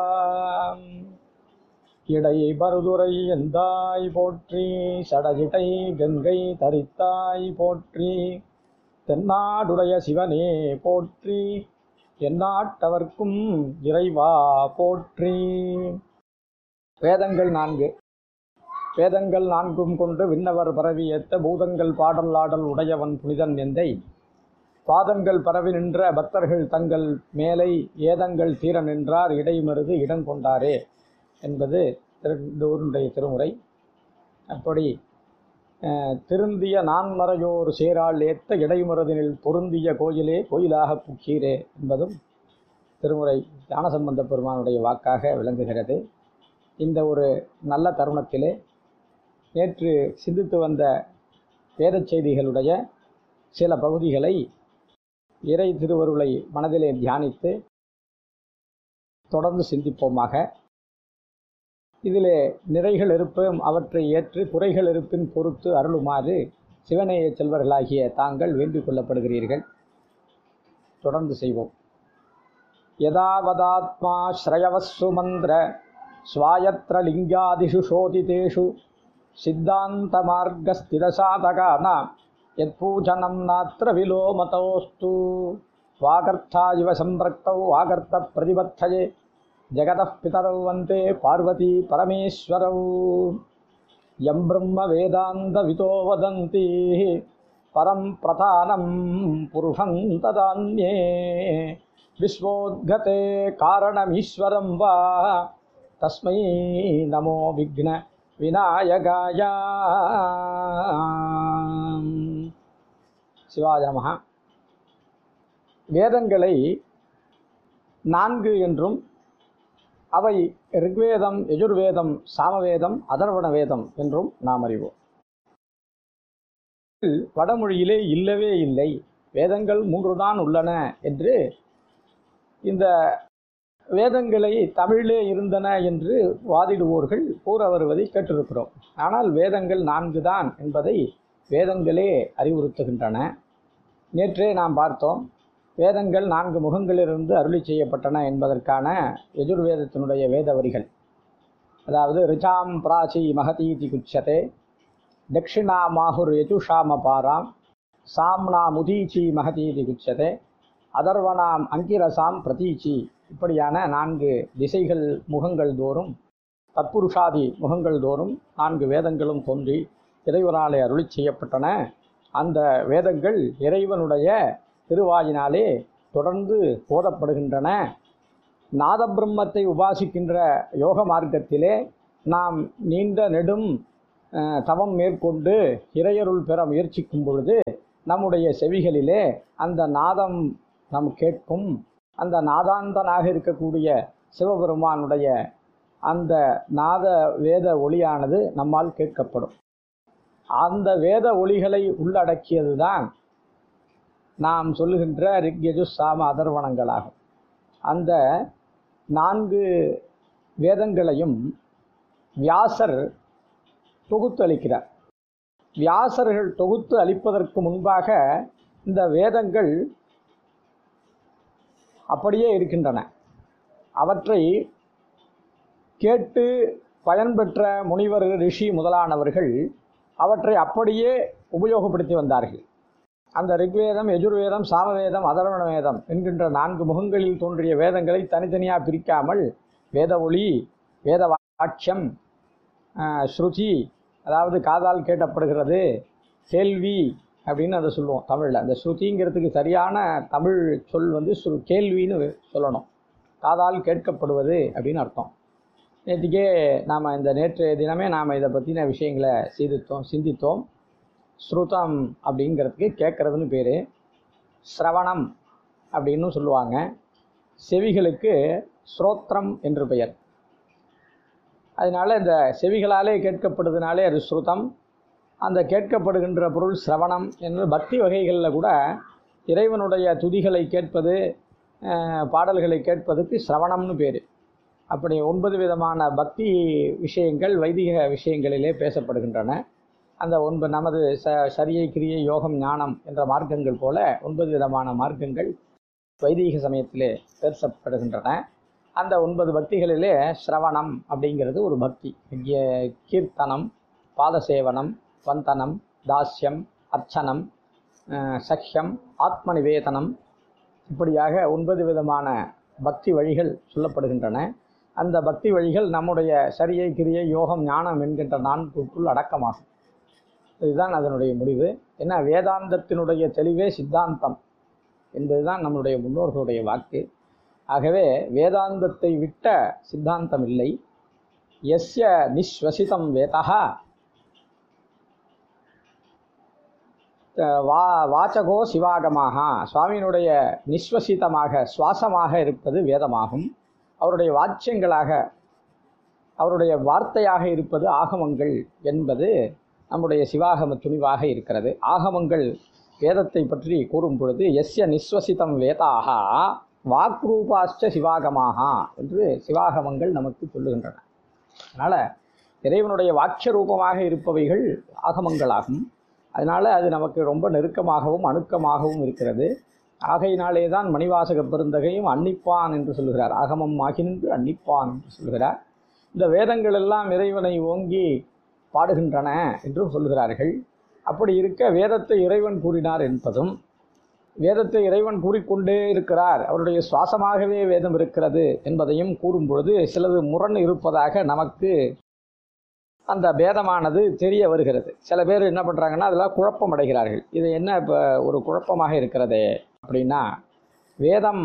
இடை பருதுரை எந்தாய் போற்றி சடஜிடை கங்கை தரித்தாய் போற்றி தென்னாடுடைய சிவனே போற்றி எந்நாட்டவர்க்கும் இறைவா போற்றி வேதங்கள் நான்கு வேதங்கள் நான்கும் கொண்டு விண்ணவர் பரவி ஏத்த பூதங்கள் பாடல் ஆடல் உடையவன் புனிதன் எந்தை பாதங்கள் பரவி நின்ற பக்தர்கள் தங்கள் மேலை ஏதங்கள் தீர நின்றார் இடைமருது இடங்கொண்டாரே என்பது திருந்தூருடைய திருமுறை அப்படி அஹ், திருந்திய நான்மறையோர் சேரால் ஏத்த இடைமருதினில் பொருந்திய கோயிலே கோயிலாக புக்கீரே என்பதும் திருமுறை ஞானசம்பந்த பெருமானுடைய வாக்காக விளங்குகிறது இந்த ஒரு நல்ல தருணத்திலே நேற்று சிந்தித்து வந்த வேதச் செய்திகளுடைய சில பகுதிகளை இறை திருவருளை மனதிலே தியானித்து தொடர்ந்து சிந்திப்போமாக இதிலே நிறைகள் இருப்பும் அவற்றை ஏற்று குறைகள் இருப்பின் பொறுத்து அருளுமாறு சிவநேய செல்வர்களாகிய தாங்கள் வேண்டிக் கொள்ளப்படுகிறீர்கள் தொடர்ந்து செய்வோம் யதாவதாத்மா ஸ்ரயவஸ்ஸு மந்திர ஸ்வாயத்ர லிங்காதிஷு சோதிதேஷு சித்தாந்தமார்கஸ்திதசாதகானாம் யத்பூஜனம் நாத்திர விலோமதோஸ்து வாகர்த்தா இவ சம்பிரக்தௌ வாகர்த்த பிரதிபத்தயே ஜெகதः பிதரौ வந்தே பார்வதி பரமேஸ்வரौ யம் பிரம்ம வேதாந்தவிதோ வதந்தி பரம் பிரதானம் புருஷம் ததான்யே விஸ்வோத்கதே காரணமீஸ்வரம் வா தஸ்மை நமோ விக்ன விநாயகாய சிவாய நமஹ வேதங்களை நான்கு என்றும் அவை ரிக்வேதம் யஜுர்வேதம் சாமவேதம் அதர்வண வேதம் என்றும் நாம் அறிவோம் வடமொழியிலே இல்லவே இல்லை வேதங்கள் மூன்றுதான் உள்ளன என்று இந்த வேதங்களை தமிழிலே இருந்தன என்று வாதிடுவோர்கள் கூற வருவதை கேட்டிருக்கிறோம் ஆனால் வேதங்கள் நான்கு தான் என்பதை வேதங்களே அறிவுறுத்துகின்றன நேற்றே நாம் பார்த்தோம் வேதங்கள் நான்கு முகங்களிலிருந்து அருளி செய்யப்பட்டன என்பதற்கான யஜுர்வேதத்தினுடைய வேத வரிகள் அதாவது ரிச்சாம் பிராச்சி மகதீதி குச்சதே தட்சிணா மாஹுர் யஜுஷாமபாராம் சாம்னா முதீச்சி மகதீதி குச்சதே அதர்வனாம் அங்கிரசாம் பிரதீச்சி இப்படியான நான்கு திசைகள் முகங்கள் தோறும் தத்புருஷாதி முகங்கள் தோறும் நான்கு வேதங்களும் தோன்றி இறைவனாலே அருளி செய்யப்பட்டன அந்த வேதங்கள் இறைவனுடைய திருவாயினாலே தொடர்ந்து போதப்படுகின்றன நாதபிரம்மத்தை உபாசிக்கின்ற யோக மார்க்கத்திலே நாம் நீண்ட நெடும் அஹ், தவம் மேற்கொண்டு இறையருள் பெற முயற்சிக்கும் பொழுது நம்முடைய செவிகளிலே அந்த நாதம் நாம் கேட்கும் அந்த நாதாந்தனாக இருக்கக்கூடிய சிவபெருமானுடைய அந்த நாத வேத ஒளியானது நம்மால் கேட்கப்படும் அந்த வேத ஒளிகளை உள்ளடக்கியதுதான் நாம் சொல்லுகின்ற ரிக்யஜு சாம அதர்வணங்களாகும் அந்த நான்கு வேதங்களையும் வியாசர் தொகுத்து அளிக்கிறார் வியாசர்கள் தொகுத்து அளிப்பதற்கு முன்பாக இந்த வேதங்கள் அப்படியே இருக்கின்றன அவற்றை கேட்டு பயன்பெற்ற முனிவர் ரிஷி முதலானவர்கள் அவற்றை அப்படியே உபயோகப்படுத்தி வந்தார்கள் அந்த ரிக்வேதம் யஜுர்வேதம் சாமவேதம் அதர்வண வேதம் என்கின்ற நான்கு முகங்களில் தோன்றிய வேதங்களை தனித்தனியாக பிரிக்காமல் வேத ஒளி வேத வாட்சியம் ஆஹ், ஸ்ருதி அதாவது காதால் கேட்டப்படுகிறது கேள்வி அப்படின்னு அதை சொல்லுவோம் தமிழில் அந்த ஸ்ருதிங்கிறதுக்கு சரியான தமிழ் சொல் வந்து ஸ்ரு கேள்வின்னு சொல்லணும் காதால் கேட்கப்படுவது அப்படின்னு அர்த்தம் நேற்றுக்கே நாம் இந்த நேற்றைய தினமே நாம் இதை பற்றின விஷயங்களை சிந்தித்தோம் சிந்தித்தோம் ஸ்ருதம் அப்படிங்கிறதுக்கு கேட்குறதுன்னு பேர் ஸ்ரவணம் அப்படின்னு சொல்லுவாங்க செவிகளுக்கு ஸ்ரோத்ரம் என்று பெயர் அதனால இந்த செவிகளாலே கேட்கப்படுதுனாலே அது ஸ்ருதம் அந்த கேட்கப்படுகின்ற பொருள் சிரவணம் என்று பக்தி வகைகளில் கூட இறைவனுடைய துதிகளை கேட்பது அஹ், பாடல்களை கேட்பதுக்கு சிரவணம்னு பேர் அப்படி ஒன்பது விதமான பக்தி விஷயங்கள் வைதிக விஷயங்களிலே பேசப்படுகின்றன அந்த ஒன்பது நமது ச சரியை கிரியை யோகம் ஞானம் என்ற மார்க்கங்கள் போல ஒன்பது விதமான மார்க்கங்கள் வைதீக சமயத்திலே பேசப்படுகின்றன அந்த ஒன்பது பக்திகளிலே சிரவணம் அப்படிங்கிறது ஒரு பக்தி கீ- கீர்த்தனம் பாதசேவனம் வந்தனம் தாஸ்யம் அர்ச்சனம் அஹ், சக்கியம் ஆத்ம நிவேதனம் இப்படியாக ஒன்பது விதமான பக்தி வழிகள் சொல்லப்படுகின்றன அந்த பக்தி வழிகள் நம்முடைய சரியை கிரியை யோகம் ஞானம் என்கின்ற நான்குக்குள் அடக்கமாகும் இதுதான் அதனுடைய முடிவு ஏன்னா வேதாந்தத்தினுடைய தெளிவே சித்தாந்தம் என்பதுதான் நம்முடைய முன்னோர்களுடைய வாக்கு ஆகவே வேதாந்தத்தை விட்ட சித்தாந்தம் இல்லை எஸ்ய நிஸ்வசிதம் வேதா வா வாச்சகோ சிவாகமாக சுவாமியினுடைய நிஸ்வசிதமாக சுவாசமாக இருப்பது வேதமாகும் அவருடைய வாச்சியங்களாக அவருடைய வார்த்தையாக இருப்பது ஆகமங்கள் என்பது நம்முடைய சிவாகம துணிவாக இருக்கிறது ஆகமங்கள் வேதத்தை பற்றி கூறும் பொழுது எஸ்ய நிஸ்வசிதம் வேதாக வாக்ரூபாச்ச சிவாகமாக என்று சிவாகமங்கள் நமக்கு சொல்லுகின்றன அதனால் இறைவனுடைய வாட்ச ரூபமாக இருப்பவைகள் ஆகமங்களாகும் அதனால் அது நமக்கு ரொம்ப நெருக்கமாகவும் அணுக்கமாகவும் இருக்கிறது ஆகையினாலே தான் மணிவாசக பெருந்தகையும் அன்னிப்பான் என்று சொல்கிறார் ஆகமம் ஆகினின்று அன்னிப்பான் என்று சொல்கிறார் இந்த வேதங்கள் எல்லாம் இறைவனை ஓங்கி பாடுகின்றன என்று சொல்கிறார்கள் அப்படி இருக்க வேதத்தை இறைவன் கூறினார் என்பதும் வேதத்தை இறைவன் கூறிக்கொண்டே இருக்கிறார் அவருடைய சுவாசமாகவே வேதம் இருக்கிறது என்பதையும் கூறும் பொழுது சிலது முரண் இருப்பதாக நமக்கு அந்த பேதமானது தெரிய வருகிறது சில பேர் என்ன பண்ணுறாங்கன்னா அதெல்லாம் குழப்பம் அடைகிறார்கள் இது என்ன இப்போ ஒரு குழப்பமாக இருக்கிறதே அப்படின்னா வேதம்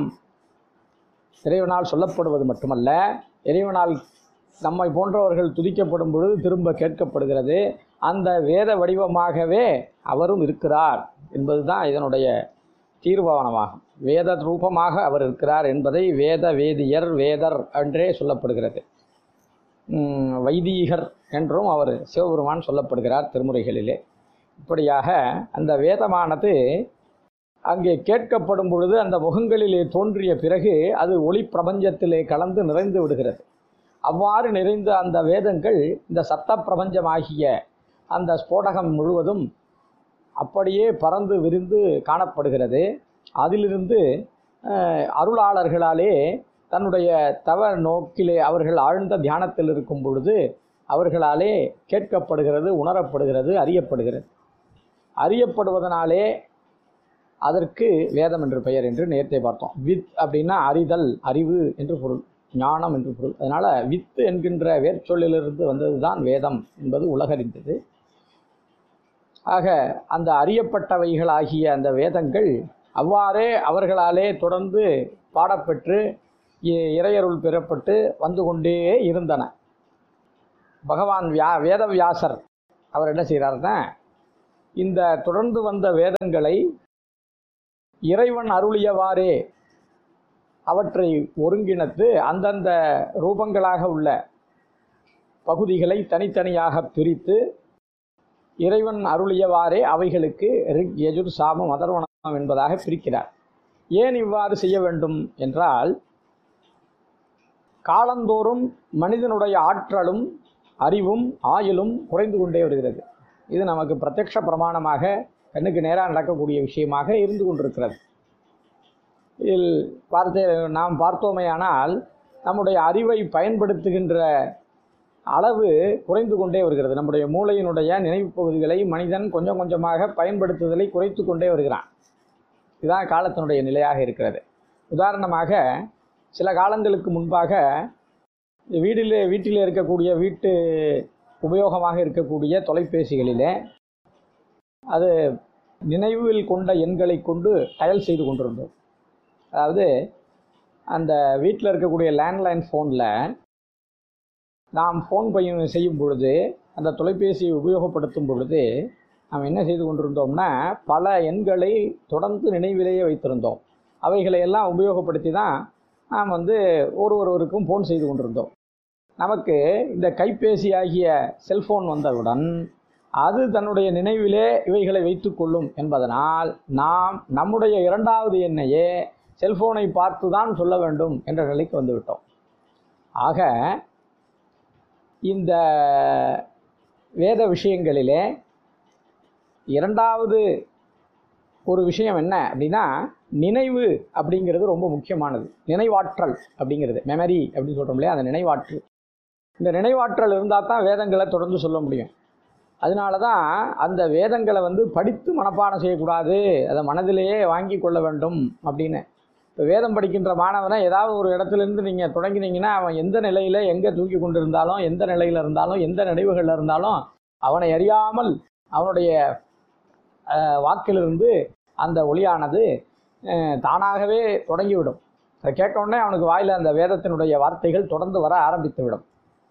இறைவனால் சொல்லப்படுவது மட்டுமல்ல இறைவனால் நம்மை போன்றவர்கள் துதிக்கப்படும் பொழுது திரும்ப கேட்கப்படுகிறது அந்த வேத வடிவமாகவே அவரும் இருக்கிறார் என்பதுதான் இதனுடைய தீர்மானமாகும் வேத ரூபமாக அவர் இருக்கிறார் என்பதை வேத வேதியர் வேதர் என்றே சொல்லப்படுகிறது உம், வைதீகர் என்றும் அவர் சிவபெருமான் சொல்லப்படுகிறார் திருமுறைகளிலே இப்படியாக அந்த வேதமானது அங்கே கேட்கப்படும் பொழுது அந்த முகங்களிலே தோன்றிய பிறகு அது ஒளி பிரபஞ்சத்திலே கலந்து நிறைந்து விடுகிறது அவ்வாறு நிறைந்த அந்த வேதங்கள் இந்த சத்த பிரபஞ்சமாகிய அந்த ஸ்போடகம் முழுவதும் அப்படியே பறந்து விரிந்து காணப்படுகிறது அதிலிருந்து அஹ், அருளாளர்களாலே தன்னுடைய தவ நோக்கிலே அவர்கள் ஆழ்ந்த தியானத்தில் இருக்கும் பொழுது அவர்களாலே கேட்கப்படுகிறது உணரப்படுகிறது அறியப்படுகிறது அறியப்படுவதனாலே அதற்கு வேதம் என்று பெயர் என்று நேர்த்தே பார்த்தோம் வித் அப்படின்னா அறிதல் அறிவு என்று பொருள் ஞானம் என்று பொருள் அதனால் வித்து என்கின்ற வேர்ச்சொல்லிலிருந்து வந்தது தான் வேதம் என்பது உலகறிந்தது ஆக அந்த அறியப்பட்டவைகளாகிய அந்த வேதங்கள் அவ்வாறே அவர்களாலே தொடர்ந்து பாடப்பெற்று இ- இறையருள் பெறப்பட்டு வந்து கொண்டே இருந்தன பகவான் வியா வேதவியாசர் அவர் என்ன செய்கிறாருன்னா இந்த தொடர்ந்து வந்த வேதங்களை இறைவன் அருளியவாறே அவற்றை ஒருங்கிணைத்து அந்தந்த ரூபங்களாக உள்ள பகுதிகளை தனித்தனியாக பிரித்து இறைவன் அருளியவாறே அவைகளுக்கு ரிக் யஜுர் சாமம் அதர்வணம் என்பதாக பிரிக்கிறார் ஏன் இவ்வாறு செய்ய வேண்டும் என்றால் காலந்தோறும் மனிதனுடைய ஆற்றலும் அறிவும் ஆயுளும் குறைந்து கொண்டே வருகிறது இது நமக்கு பிரத்யக்ஷ பிரமாணமாக கண்ணுக்கு நேராக நடக்கக்கூடிய விஷயமாக இருந்து கொண்டிருக்கிறது இதில் பார்த்து நாம் பார்த்தோமேயானால் நம்முடைய அறிவை பயன்படுத்துகின்ற அளவு குறைந்து கொண்டே வருகிறது நம்முடைய மூளையினுடைய நினைவு பகுதிகளை மனிதன் கொஞ்சம் கொஞ்சமாக பயன்படுத்துதலை குறைத்து கொண்டே வருகிறான் இதுதான் காலத்தினுடைய நிலையாக இருக்கிறது உதாரணமாக சில காலங்களுக்கு முன்பாக வீட்டிலே வீட்டில் இருக்கக்கூடிய வீட்டு உபயோகமாக இருக்கக்கூடிய தொலைபேசிகளிலே அது நினைவில் கொண்ட எண்களை கொண்டு டயல் செய்து கொண்டிருந்தோம் அதாவது அந்த வீட்டில் இருக்கக்கூடிய லேண்ட்லைன் ஃபோனில் நாம் ஃபோன் பையன் செய்யும் பொழுது அந்த தொலைபேசியை உபயோகப்படுத்தும் பொழுது நாம் என்ன செய்து கொண்டிருந்தோம்னா பல எண்களை தொடர்ந்து நினைவிலேயே வைத்திருந்தோம் அவைகளை எல்லாம் உபயோகப்படுத்தி தான் நாம் வந்து ஒரு ஒருவருக்கும் ஃபோன் செய்து கொண்டிருந்தோம் நமக்கு இந்த கைபேசி ஆகிய செல்போன் வந்தவுடன் அது தன்னுடைய நினைவிலே இவைகளை வைத்துக்கொள்ளும் என்பதனால் நாம் நம்முடைய இரண்டாவது எண்ணையே செல்போனை பார்த்து தான் சொல்ல வேண்டும் என்ற நிலைக்கு வந்துவிட்டோம் ஆக இந்த வேத விஷயங்களிலே இரண்டாவது ஒரு விஷயம் என்ன அப்படின்னா நினைவு அப்படிங்கிறது ரொம்ப முக்கியமானது நினைவாற்றல் அப்படிங்கிறது மெமரி அப்படின்னு சொல்கிறோம் இல்லையா அந்த நினைவாற்றல் இந்த நினைவாற்றல் இருந்தால் தான் வேதங்களை தொடர்ந்து சொல்ல முடியும் அதனால தான் அந்த வேதங்களை வந்து படித்து மனப்பாடம் செய்யக்கூடாது அதை மனதிலேயே வாங்கி கொள்ள வேண்டும் அப்படின்னு இப்போ வேதம் படிக்கின்ற மாணவனை ஏதாவது ஒரு இடத்துலேருந்து நீங்கள் தொடங்கினீங்கன்னா அவன் எந்த நிலையில் எங்கே தூக்கி கொண்டு இருந்தாலும் எந்த நிலையில் இருந்தாலும் எந்த நினைவுகளில் இருந்தாலும் அவனை அறியாமல் அவனுடைய அஹ், வாக்கிலிருந்து அந்த ஒளியானது அஹ், தானாகவே தொடங்கிவிடும் அதை கேட்ட உடனே அவனுக்கு வாயில் அந்த வேதத்தினுடைய வார்த்தைகள் தொடர்ந்து வர ஆரம்பித்து விடும்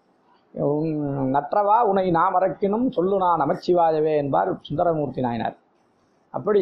உம், நற்றவா உனை நாம் மறக்கினும் சொல்லு நான் நமச்சிவாயவே என்பார் சுந்தரமூர்த்தி நாயனார் அப்படி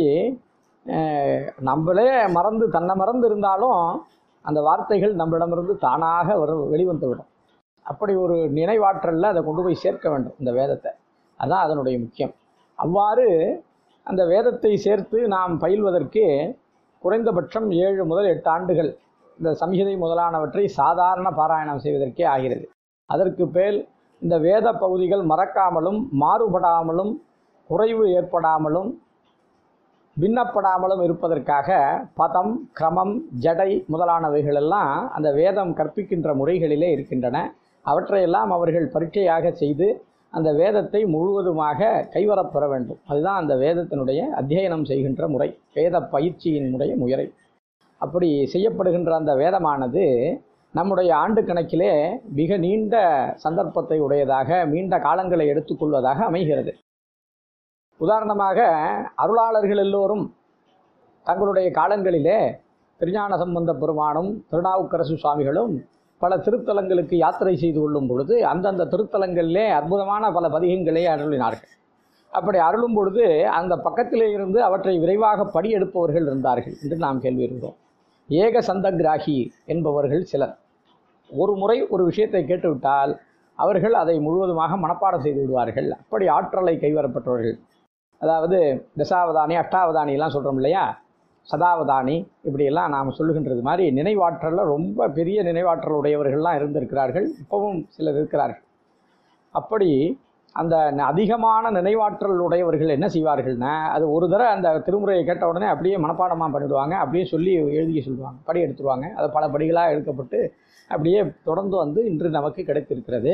அஹ், நம்மளே மறந்து தன்னை மறந்து இருந்தாலும் அந்த வார்த்தைகள் நம்மிடமிருந்து தானாக வரு வெளிவந்து விடும் அப்படி ஒரு நினைவாற்றலில் அதை கொண்டு போய் சேர்க்க வேண்டும் இந்த வேதத்தை அதான் அதனுடைய முக்கியம் அவ்வாறு அந்த வேதத்தை சேர்த்து நாம் பயில்வதற்கு குறைந்தபட்சம் ஏழு முதல் எட்டு ஆண்டுகள் இந்த சம்ஹிதை முதலானவற்றை சாதாரண பாராயணம் செய்வதற்கே ஆகிறது அதற்கு மேல் இந்த வேத பகுதிகள் மறக்காமலும் மாறுபடாமலும் குறைவு ஏற்படாமலும் பின்னப்படாமலும் இருப்பதற்காக பதம் கிரமம் ஜடை முதலானவைகளெல்லாம் அந்த வேதம் கற்பிக்கின்ற முறைகளிலே இருக்கின்றன அவற்றையெல்லாம் அவர்கள் பரீட்சையாக செய்து அந்த வேதத்தை முழுவதுமாக கைவரப் பெற வேண்டும் அதுதான் அந்த வேதத்தினுடைய அத்தியனம் செய்கின்ற முறை வேத பயிற்சியின் முறை முறை அப்படி செய்யப்படுகின்ற அந்த வேதமானது நம்முடைய ஆண்டு கணக்கிலே மிக நீண்ட சந்தர்ப்பத்தை உடையதாக நீண்ட காலங்களை எடுத்துக்கொள்வதாக அமைகிறது உதாரணமாக அருளாளர்கள் எல்லோரும் தங்களுடைய காலங்களிலே திருஞான சம்பந்த பெருமானும் திருநாவுக்கரசு சுவாமிகளும் பல திருத்தலங்களுக்கு யாத்திரை செய்து கொள்ளும் பொழுது அந்தந்த திருத்தலங்களிலே அற்புதமான பல பதிகங்களை அருளினார்கள் அப்படி அருளும் பொழுது அந்த பக்கத்திலே இருந்து அவற்றை விரைவாக படியெடுப்பவர்கள் இருந்தார்கள் என்று நாம் கேள்வியிருக்கிறோம் ஏக சந்தகிராகி என்பவர்கள் சிலர் ஒரு முறை ஒரு விஷயத்தை கேட்டுவிட்டால் அவர்கள் அதை முழுவதுமாக மனப்பாடம் செய்து விடுவார்கள் அப்படி ஆற்றலை கைவரப்பட்டவர்கள் அதாவது தசாவதானி அஷ்டாவதானி எல்லாம் சொல்கிறோம் இல்லையா சதாவதானி இப்படியெல்லாம் நாம் சொல்லுகின்றது மாதிரி நினைவாற்றலில் ரொம்ப பெரிய நினைவாற்றல் உடையவர்கள்லாம் இருந்திருக்கிறார்கள் இப்போவும் சிலர் இருக்கிறார்கள் அப்படி அந்த ந- அதிகமான நினைவாற்றல் உடையவர்கள் என்ன செய்வார்கள்னா அது ஒரு தடவை அந்த திருமுறையை கேட்ட உடனே அப்படியே மனப்பாடமாக பண்ணிடுவாங்க அப்படியே சொல்லி எழுதி சொல்லுவாங்க படி எடுத்துருவாங்க அது பல படிகளாக எடுக்கப்பட்டு அப்படியே தொடர்ந்து வந்து இன்று நமக்கு கிடைத்திருக்கிறது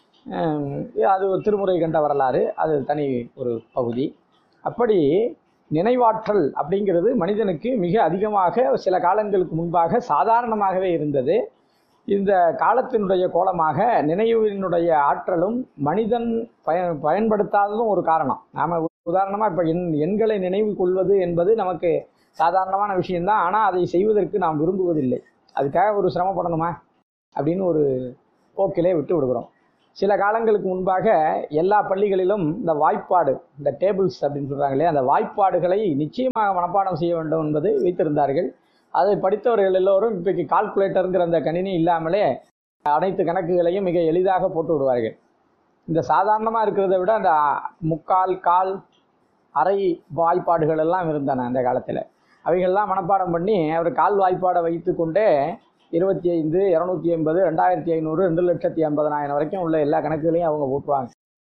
அஹ் அது ஒரு திருமுறை கண்ட வரலாறு அது தனி ஒரு பகுதி அப்படி நினைவாற்றல் அப்படிங்கிறது மனிதனுக்கு மிக அதிகமாக சில காலங்களுக்கு முன்பாக சாதாரணமாகவே இருந்தது இந்த காலத்தினுடைய கோலமாக நினைவினுடைய ஆற்றலும் மனிதன் பய பயன்படுத்தாததும் ஒரு காரணம் நாம் உதாரணமாக இப்போ எண் எண்களை நினைவு கொள்வது என்பது நமக்கு சாதாரணமான விஷயம்தான் ஆனால் அதை செய்வதற்கு நாம் விரும்புவதில்லை அதுக்காக ஒரு சிரமப்படணுமா அப்படின்னு ஒரு போக்கிலே விட்டு விடுகிறோம் சில காலங்களுக்கு முன்பாக எல்லா பள்ளிகளிலும் இந்த வாய்ப்பாடு இந்த டேபிள்ஸ் அப்படின்னு சொல்கிறாங்க இல்லையா அந்த வாய்ப்பாடுகளை நிச்சயமாக மனப்பாடம் செய்ய வேண்டும் என்பதை வைத்திருந்தார்கள் அதை படித்தவர்கள் எல்லோரும் இன்றைக்கு கால்குலேட்டருங்கிற அந்த கணினி இல்லாமலே அனைத்து கணக்குகளையும் மிக எளிதாக போட்டு விடுவார்கள் இந்த சாதாரணமாக இருக்கிறத விட அந்த முக்கால் கால் அரை வாய்ப்பாடுகள் எல்லாம் இருந்தன அந்த காலத்தில் அவைகள்லாம் மனப்பாடம் பண்ணி அவர் கால் வாய்ப்பாடை வைத்து கொண்டே இருபத்தி ஐந்து இரநூத்தி ஐம்பது ரெண்டாயிரத்தி ஐநூறு ரெண்டு லட்சத்தி ஐம்பதனாயிரம் வரைக்கும் உள்ள எல்லா கணக்குகளையும் அவங்க போட்டுருவாங்க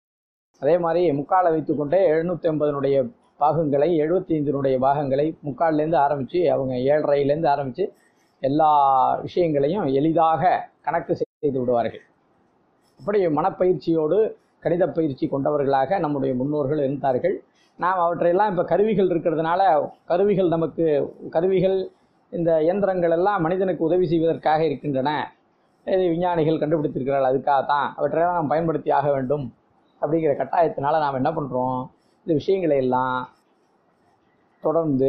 அதே மாதிரி முக்காலை வைத்துக்கொண்டே எழுநூற்றி ஐம்பதனுடைய பாகங்களை எழுபத்தி ஐந்தினுடைய பாகங்களை முக்கால்லேருந்து ஆரம்பித்து அவங்க ஏழரைலேருந்து ஆரம்பித்து எல்லா விஷயங்களையும் எளிதாக கணக்கு செய்து விடுவார்கள் அப்படி மனப்பயிற்சியோடு கணித பயிற்சி கொண்டவர்களாக நம்முடைய முன்னோர்கள் இருந்தார்கள் நாம் அவற்றையெல்லாம் இப்போ கருவிகள் இருக்கிறதுனால கருவிகள் நமக்கு கருவிகள் இந்த இயந்திரங்கள் எல்லாம் மனிதனுக்கு உதவி செய்வதற்காக இருக்கின்றன இது விஞ்ஞானிகள் கண்டுபிடித்திருக்கிறார்கள் அதுக்காகத்தான் அவற்றையெல்லாம் நாம் பயன்படுத்தி ஆக வேண்டும் அப்படிங்கிற கட்டாயத்தினால நாம் என்ன பண்ணுறோம் இந்த விஷயங்களை எல்லாம் தொடர்ந்து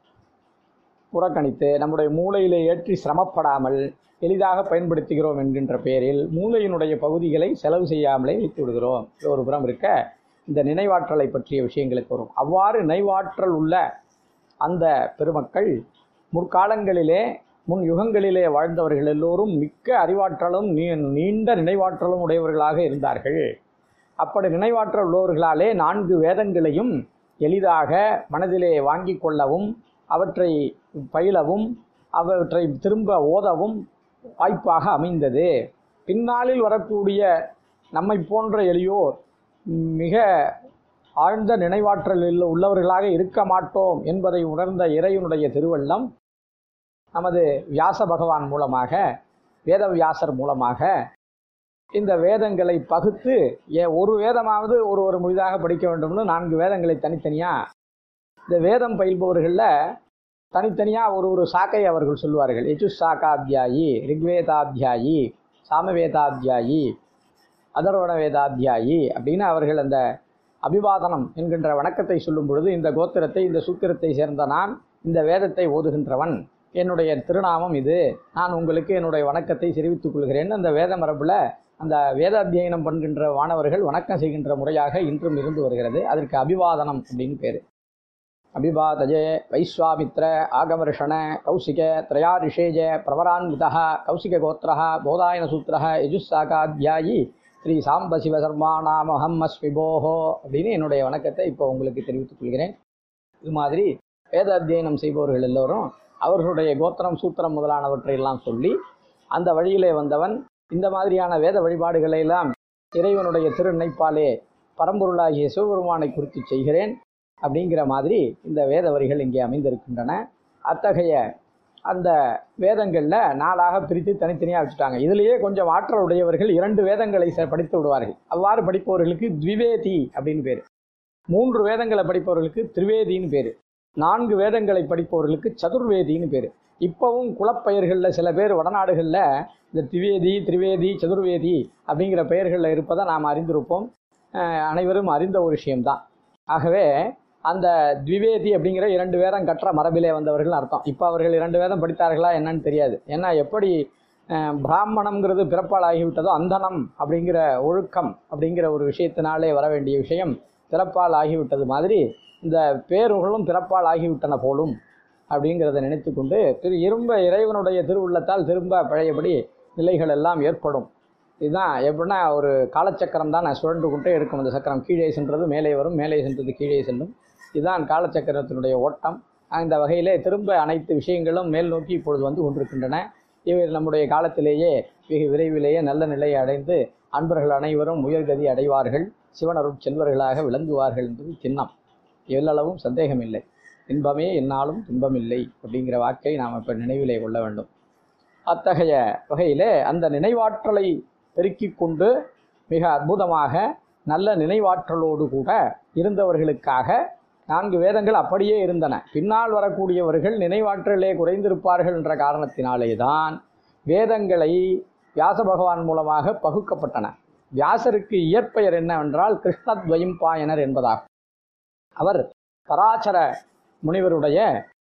புறக்கணித்து நம்முடைய மூளையிலே ஏற்றி சிரமப்படாமல் எளிதாக பயன்படுத்துகிறோம் என்கின்ற பெயரில் மூளையினுடைய பகுதிகளை செலவு செய்யாமலே வைத்து விடுகிறோம் இது ஒரு புறம் இருக்க இந்த நினைவாற்றலை பற்றிய விஷயங்களுக்கு வரும் அவ்வாறு நினைவாற்றல் உள்ள அந்த பெருமக்கள் முற்காலங்களிலே முன் யுகங்களிலே வாழ்ந்தவர்கள் எல்லோரும் மிக்க அறிவாற்றலும் நீ நீண்ட நினைவாற்றலும் உடையவர்களாக இருந்தார்கள் அப்படி நினைவாற்றல் உள்ளவர்களாலே நான்கு வேதங்களையும் எளிதாக மனதிலே வாங்கி கொள்ளவும் அவற்றை பயிலவும் அவற்றை திரும்ப ஓதவும் வாய்ப்பாக அமைந்தது பின்னாளில் வரக்கூடிய நம்மை போன்ற எளியோர் மிக ஆழ்ந்த நினைவாற்றலில் உள்ளவர்களாக இருக்க மாட்டோம் என்பதை உணர்ந்த இறைவனுடைய திருவள்ளம் நமது வியாச பகவான் மூலமாக வேதவியாசர் மூலமாக இந்த வேதங்களை பகுத்து ஏ ஒரு வேதமாவது ஒரு ஒரு முழுதாக படிக்க வேண்டும்னு நான்கு வேதங்களை தனித்தனியாக இந்த வேதம் பயில்பவர்களில் தனித்தனியாக ஒரு ஒரு சாக்கை அவர்கள் சொல்லுவார்கள் யஜுஸ் சாக்காத்தியாயி ரிக்வேதாத்தியாயி சாமவேதாத்தியாயி அதர்வண வேதாத்தியாயி அப்படின்னு அவர்கள் அந்த அபிவாதனம் என்கின்ற வணக்கத்தை சொல்லும் பொழுது இந்த கோத்திரத்தை இந்த சூத்திரத்தை சேர்ந்த நான் இந்த வேதத்தை ஓதுகின்றவன் என்னுடைய திருநாமம் இது நான் உங்களுக்கு என்னுடைய வணக்கத்தை தெரிவித்துக் கொள்கிறேன் அந்த வேத மரபில் அந்த வேத அத்தியனம் பண்ணுகின்ற மாணவர்கள் வணக்கம் செய்கின்ற முறையாக இன்றும் இருந்து வருகிறது அதற்கு அபிவாதனம் அப்படின்னு பேர் அபிபாதஜே வைஸ்வாமித்ர ஆகமர்ஷண கௌசிக திரயாரிஷேஜ பிரவரான்விதா கௌசிக கோத்திரா போதாயன சூத்திர யஜுசாகாத்தியாயி ஸ்ரீ சாம்ப சிவ சர்மானாமஹம் அஸ்மிபோஹோ அப்படின்னு என்னுடைய வணக்கத்தை இப்போ உங்களுக்கு தெரிவித்துக் கொள்கிறேன் இது மாதிரி வேத அத்தியனம் செய்பவர்கள் எல்லோரும் அவர்களுடைய கோத்திரம் சூத்திரம் முதலானவற்றை எல்லாம் சொல்லி அந்த வழியிலே வந்தவன் இந்த மாதிரியான வேத வழிபாடுகளை எல்லாம் இறைவனுடைய திருநினைப்பாலே பரம்பொருளாகிய சிவபெருமானை குறித்து செய்கிறேன் அப்படிங்கிற மாதிரி இந்த வேத வரிகள் இங்கே அமைந்திருக்கின்றன அத்தகைய அந்த வேதங்களில் நாளாக பிரித்து தனித்தனியாக வச்சுட்டாங்க இதுலேயே கொஞ்சம் ஆற்றல் உடையவர்கள் இரண்டு வேதங்களை ச- படித்து விடுவார்கள் அவ்வாறு படிப்பவர்களுக்கு த்விவேதி அப்படின்னு பேர் மூன்று வேதங்களை படிப்பவர்களுக்கு திரிவேதின்னு பேர் நான்கு வேதங்களை படிப்பவர்களுக்கு சதுர்வேதின்னு பேர் இப்போவும் குலப்பெயர்களில் சில பேர் வடநாடுகளில் இந்த திவேதி திரிவேதி சதுர்வேதி அப்படிங்கிற பெயர்களில் இருப்பதை நாம் அறிந்திருப்போம் அஹ் அனைவரும் அறிந்த ஒரு விஷயம்தான் ஆகவே அந்த த்விவேதி அப்படிங்கிற இரண்டு வேதம் கற்ற மரபிலே வந்தவர்கள் அர்த்தம் இப்போ அவர்கள் இரண்டு வேதம் படித்தார்களா என்னன்னு தெரியாது ஏன்னா எப்படி அஹ், பிராமணம்ங்கிறது பிறப்பால் ஆகிவிட்டதோ அந்தனம் அப்படிங்கிற ஒழுக்கம் அப்படிங்கிற ஒரு விஷயத்தினாலே வர வேண்டிய விஷயம் பிறப்பால் ஆகிவிட்டது மாதிரி இந்த பேர்களும் பிறப்பால் ஆகிவிட்டன போலும் அப்படிங்கிறத நினைத்து கொண்டு திரு இரும்ப இறைவனுடைய திருவுள்ளத்தால் திரும்ப பழையபடி நிலைகள் எல்லாம் ஏற்படும் இதுதான் எப்படின்னா ஒரு காலச்சக்கரம் தான் சுழன்று கொண்டே இருக்கும் அந்த சக்கரம் கீழே சென்றது மேலே வரும் மேலே சென்றது கீழே செல்லும் இதுதான் காலச்சக்கரத்தினுடைய ஓட்டம் அந்த வகையிலே திரும்ப அனைத்து விஷயங்களும் மேல் நோக்கி இப்பொழுது வந்து கொண்டிருக்கின்றன இவை நம்முடைய காலத்திலேயே வெகு விரைவிலேயே நல்ல நிலையை அடைந்து அன்பர்கள் அனைவரும் உயர்கதி அடைவார்கள் சிவனருட் செல்வர்களாக விளங்குவார்கள் என்பது சின்னம் எல்லளவும் சந்தேகமில்லை இன்பமே என்னாலும் துன்பமில்லை அப்படிங்கிற வாக்கை நாம் இப்போ நினைவிலே கொள்ள வேண்டும் அத்தகைய வகையிலே அந்த நினைவாற்றலை பெருக்கிக் கொண்டு மிக அற்புதமாக நல்ல நினைவாற்றலோடு கூட இருந்தவர்களுக்காக நான்கு வேதங்கள் அப்படியே இருந்தன பின்னால் வரக்கூடியவர்கள் நினைவாற்றலே குறைந்திருப்பார்கள் என்ற காரணத்தினாலே தான் வேதங்களை வியாச பகவான் மூலமாக பகுக்கப்பட்டன வியாசருக்கு இயற்பெயர் என்னவென்றால் கிருஷ்ணத்வயம்பாயனர் என்பதாகும் அவர் பராசர முனிவருடைய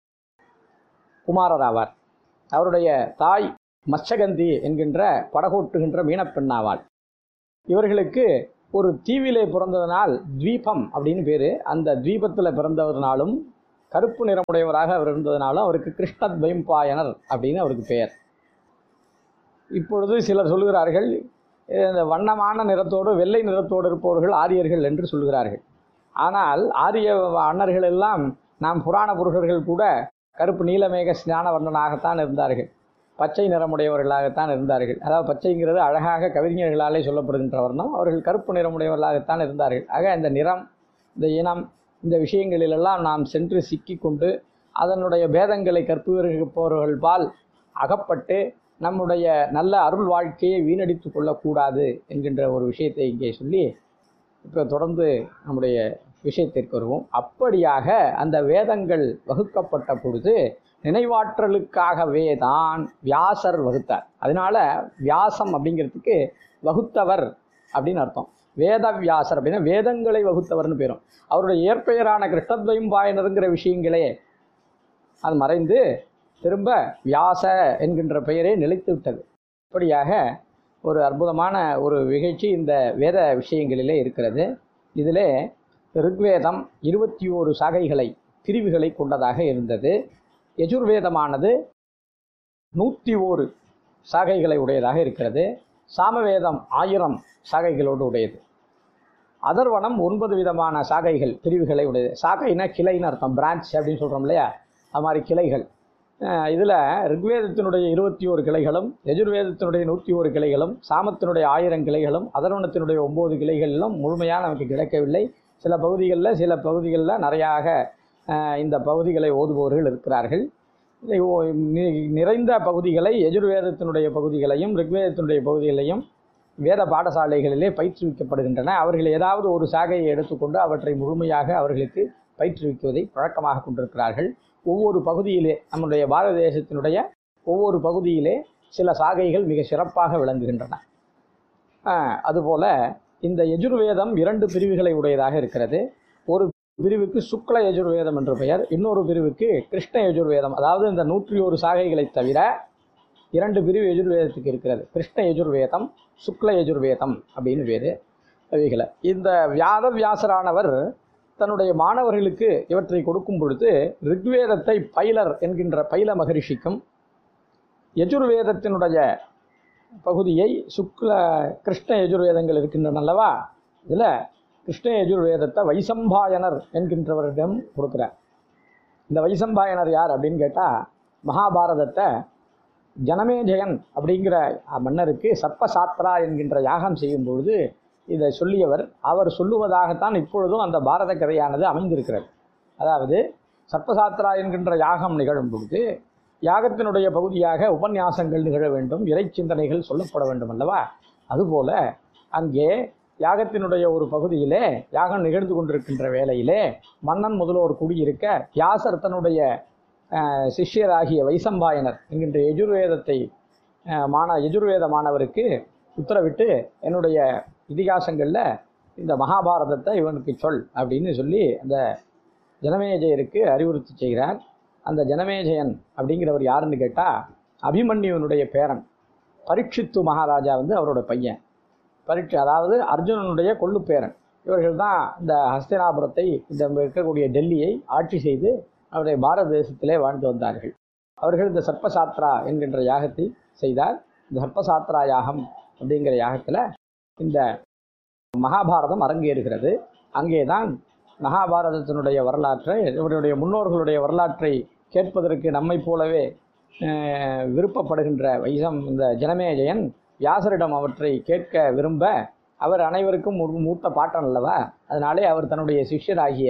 குமாரர் ஆவார் அவருடைய தாய் மச்சகந்தி என்கின்ற படகோட்டுகின்ற மீனப்பெண்ணாவாள் இவர்களுக்கு ஒரு தீவிலே பிறந்ததனால் தீபம் அப்படின்னு பேர் அந்த தீபத்தில் பிறந்தவர்னாலும் கருப்பு நிறமுடையவராக அவர் இருந்ததுனாலும் அவருக்கு கிருஷ்ணத்வயம்பாயனர் அப்படின்னு அவருக்கு பெயர் இப்பொழுது சிலர் சொல்கிறார்கள் அஹ் இந்த வண்ணமான நிறத்தோடு வெள்ளை நிறத்தோடு இருப்பவர்கள் ஆரியர்கள் என்று சொல்கிறார்கள் ஆனால் ஆரிய அன்னர்கள் எல்லாம் நாம் புராண புருஷர்கள் கூட கருப்பு நீலமேக ஸ்நான வர்ணனாகத்தான் இருந்தார்கள் பச்சை நிறமுடையவர்களாகத்தான் இருந்தார்கள் அதாவது பச்சைங்கிறது அழகாக கவிஞர்களாலே சொல்லப்படுகின்ற வர்ணம் அவர்கள் கருப்பு நிறமுடையவர்களாகத்தான் இருந்தார்கள் ஆக இந்த நிறம் இந்த இனம் இந்த விஷயங்களிலெல்லாம் நாம் சென்று சிக்கிக்கொண்டு அதனுடைய பேதங்களை கற்பவர்கள் பால் அகப்பட்டு நம்முடைய நல்ல அருள் வாழ்க்கையை வீணடித்து கொள்ளக்கூடாது என்கின்ற ஒரு விஷயத்தை இங்கே சொல்லி இப்போ தொடர்ந்து நம்முடைய விஷயத்திற்கு வருவோம் அப்படியாக அந்த வேதங்கள் வகுக்கப்பட்ட பொழுது நினைவாற்றலுக்காகவே தான் வியாசர் வகுத்தார் அதனால வியாசம் அப்படிங்கிறதுக்கு வகுத்தவர் அப்படின்னு அர்த்தம் வேத வியாசர் அப்படின்னா வேதங்களை வகுத்தவர்னு பேரும் அவருடைய இயற்பெயரான கிருஷ்ணத்வயம் பாயனருங்கிற விஷயங்களே அது மறைந்து திரும்ப வியாச என்கின்ற பெயரே நிலைத்து விட்டது இப்படியாக ஒரு அற்புதமான ஒரு நிகழ்ச்சி இந்த வேத விஷயங்களிலே இருக்கிறது இதிலே ரிக்வேதம் இருபத்தி ஓரு சாகைகளை பிரிவுகளை கொண்டதாக இருந்தது யஜுர்வேதமானது நூற்றி ஓரு சாகைகளை உடையதாக இருக்கிறது சாமவேதம் ஆயிரம் சாகைகளோடு உடையது அதர்வனம் ஒன்பது விதமான சாகைகள் பிரிவுகளை உடையது சாகைனா கிளைன்னு அர்த்தம் பிரான்ச் அப்படின்னு சொல்கிறோம் இல்லையா அது மாதிரி கிளைகள் இதில் ரிக்வேதத்தினுடைய இருபத்தி ஓரு கிளைகளும் யஜுர்வேதத்தினுடைய நூற்றி ஓரு கிளைகளும் சாமத்தினுடைய ஆயிரம் கிளைகளும் அதர்வனத்தினுடைய ஒம்பது கிளைகளிலும் முழுமையாக நமக்கு கிடைக்கவில்லை சில பகுதிகளில் சில பகுதிகளில் நிறையாக அஹ், இந்த பகுதிகளை ஓதுபவர்கள் இருக்கிறார்கள் இதை ஓ- நி- நிறைந்த பகுதிகளை யஜுர்வேதத்தினுடைய பகுதிகளையும் ரிக்வேதத்தினுடைய பகுதிகளையும் வேத பாடசாலைகளிலே பயிற்றுவிக்கப்படுகின்றன அவர்கள் ஏதாவது ஒரு சாகையை எடுத்துக்கொண்டு அவற்றை முழுமையாக அவர்களுக்கு பயிற்றுவிக்குவதை பழக்கமாக கொண்டிருக்கிறார்கள் ஒவ்வொரு பகுதியிலே நம்முடைய பாரத தேசத்தினுடைய ஒவ்வொரு பகுதியிலே சில சாகைகள் மிக சிறப்பாக விளங்குகின்றன ஆஹ், அதுபோல இந்த யஜுர்வேதம் இரண்டு பிரிவுகளை உடையதாக இருக்கிறது ஒரு பிரிவுக்கு சுக்ல யஜுர்வேதம் என்று பெயர் இன்னொரு பிரிவுக்கு கிருஷ்ண யஜுர்வேதம் அதாவது இந்த நூற்றி ஒரு சாகைகளை தவிர இரண்டு பிரிவு யஜுர்வேதத்துக்கு இருக்கிறது கிருஷ்ண யஜுர்வேதம் சுக்ல யஜுர்வேதம் அப்படின்னு பேர் அவைகளை இந்த வியாத வியாசரானவர் தன்னுடைய மாணவர்களுக்கு இவற்றை கொடுக்கும் பொழுது ரிக்வேதத்தை பைலர் என்கின்ற பைல மகரிஷிக்கும் யஜுர்வேதத்தினுடைய பகுதியை சுக்ல கிருஷ்ண யஜுர்வேதங்கள் இருக்கின்றன அல்லவா இதில் கிருஷ்ண யஜுர்வேதத்தை வைசம்பாயனர் என்கின்றவரிடம் கொடுக்குறார் இந்த வைசம்பாயனர் யார் அப்படின்னு கேட்டால் மகாபாரதத்தை ஜனமேஜயன் அப்படிங்கிற மன்னருக்கு சர்ப்பசாத்ரா என்கின்ற யாகம் செய்யும் பொழுது இதை சொல்லியவர் அவர் சொல்லுவதாகத்தான் இப்பொழுதும் அந்த பாரத கதையானது அமைந்திருக்கிறது அதாவது சர்ப்பசாத்ரா என்கின்ற யாகம் நிகழும் பொழுது யாகத்தினுடைய பகுதியாக உபன்யாசங்கள் நிகழ வேண்டும் இறை சிந்தனைகள் சொல்லப்பட வேண்டும் அல்லவா அதுபோல அங்கே யாகத்தினுடைய ஒரு பகுதியிலே யாகம் நிகழ்ந்து கொண்டிருக்கின்ற வேளையிலே மன்னன் முதல்வோர் குடியிருக்க வியாசர் தன்னுடைய அஹ், சிஷ்யராகிய வைசம்பாயனர் என்கின்ற யஜுர்வேதத்தை அஹ், மாண யஜுர்வேத மாணவருக்கு உத்தரவிட்டு என்னுடைய இதிகாசங்களில் இந்த மகாபாரதத்தை இவனுக்கு சொல் அப்படின்னு சொல்லி அந்த ஜனமேஜயருக்கு அறிவுறுத்தி செய்கிறார் அந்த ஜனமேஜயன் அப்படிங்கிறவர் யாருன்னு கேட்டால் அபிமன்யுவனுடைய பேரன் பரீட்சித்து மகாராஜா வந்து அவரோட பையன் பரீட்சை அதாவது அர்ஜுனனுடைய கொள்ளு பேரன் இவர்கள் தான் இந்த ஹஸ்தினாபுரத்தை இந்த இருக்கக்கூடிய டெல்லியை ஆட்சி செய்து அவருடைய பாரத தேசத்திலே வாழ்ந்து வந்தார்கள் அவர்கள் இந்த சர்ப்பசாத்ரா என்கின்ற யாகத்தை செய்தார் இந்த சர்ப்பசாத்ரா யாகம் அப்படிங்கிற யாகத்தில் இந்த மகாபாரதம் அரங்கேறுகிறது அங்கே தான் மகாபாரதத்தினுடைய வரலாற்றை இவருடைய முன்னோர்களுடைய வரலாற்றை கேட்பதற்கு நம்மைப் போலவே அஹ், விருப்பப்படுகின்ற வைசம் இந்த ஜனமேஜயன் வியாசரிடம் அவற்றை கேட்க விரும்ப அவர் அனைவருக்கும் ஒரு மூத்த பாட்டன் அல்லவா அதனாலே அவர் தன்னுடைய சிஷ்யராகிய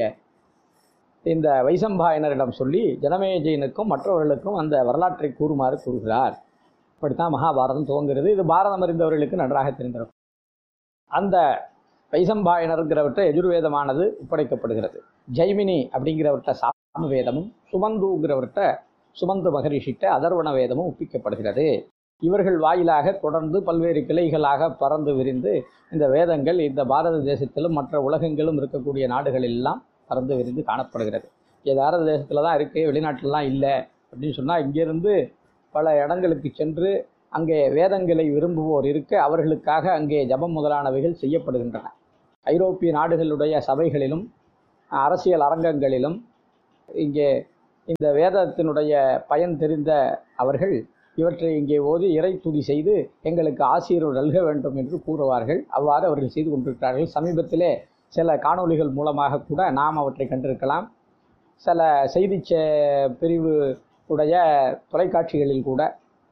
இந்த வைசம்பாயனரிடம் சொல்லி ஜனமேஜயனுக்கும் மற்றவர்களுக்கும் அந்த வரலாற்றை கூறுமாறு கூறுகிறார் இப்படித்தான் மகாபாரதம் துவங்குகிறது இது பாரதம் அறிந்தவர்களுக்கு நன்றாக தெரிந்திருக்கும் அந்த வைசம்பாயனருங்கிறவற்றை எஜுர்வேதமானது ஒப்படைக்கப்படுகிறது ஜெய்மினி அப்படிங்கிறவர்கிட்ட சாம வேதமும் சுமந்துங்கிறவர்கிட்ட சுமந்து மகரிஷிட்ட அதர்வண வேதமும் ஒப்பிக்கப்படுகிறது இவர்கள் வாயிலாக தொடர்ந்து பல்வேறு கிளைகளாக பறந்து விரிந்து இந்த வேதங்கள் இந்த பாரத தேசத்திலும் மற்ற உலகங்களும் இருக்கக்கூடிய நாடுகளெல்லாம் பறந்து விரிந்து காணப்படுகிறது இது பாரத தேசத்தில் தான் இருக்குது வெளிநாட்டிலலாம் இல்லை அப்படின்னு சொன்னால் இங்கேருந்து பல இடங்களுக்கு சென்று அங்கே வேதங்களை விரும்புவோர் இருக்க அவர்களுக்காக அங்கே ஜபம் முதலானவைகள் செய்யப்படுகின்றன ஐரோப்பிய நாடுகளுடைய சபைகளிலும் அரசியல் அரங்கங்களிலும் இங்கே இந்த வேதத்தினுடைய பயன் தெரிந்த அவர்கள் இவற்றை இங்கே ஓதி இறை துதி செய்து எங்களுக்கு ஆசிரியர் நல்க வேண்டும் என்று கூறுவார்கள் அவ்வாறு அவர்கள் செய்து கொண்டிருக்கிறார்கள் சமீபத்திலே சில காணொளிகள் மூலமாக கூட நாம் அவற்றை கண்டிருக்கலாம் சில செய்தி சே- பிரிவு உடைய தொலைக்காட்சிகளில் கூட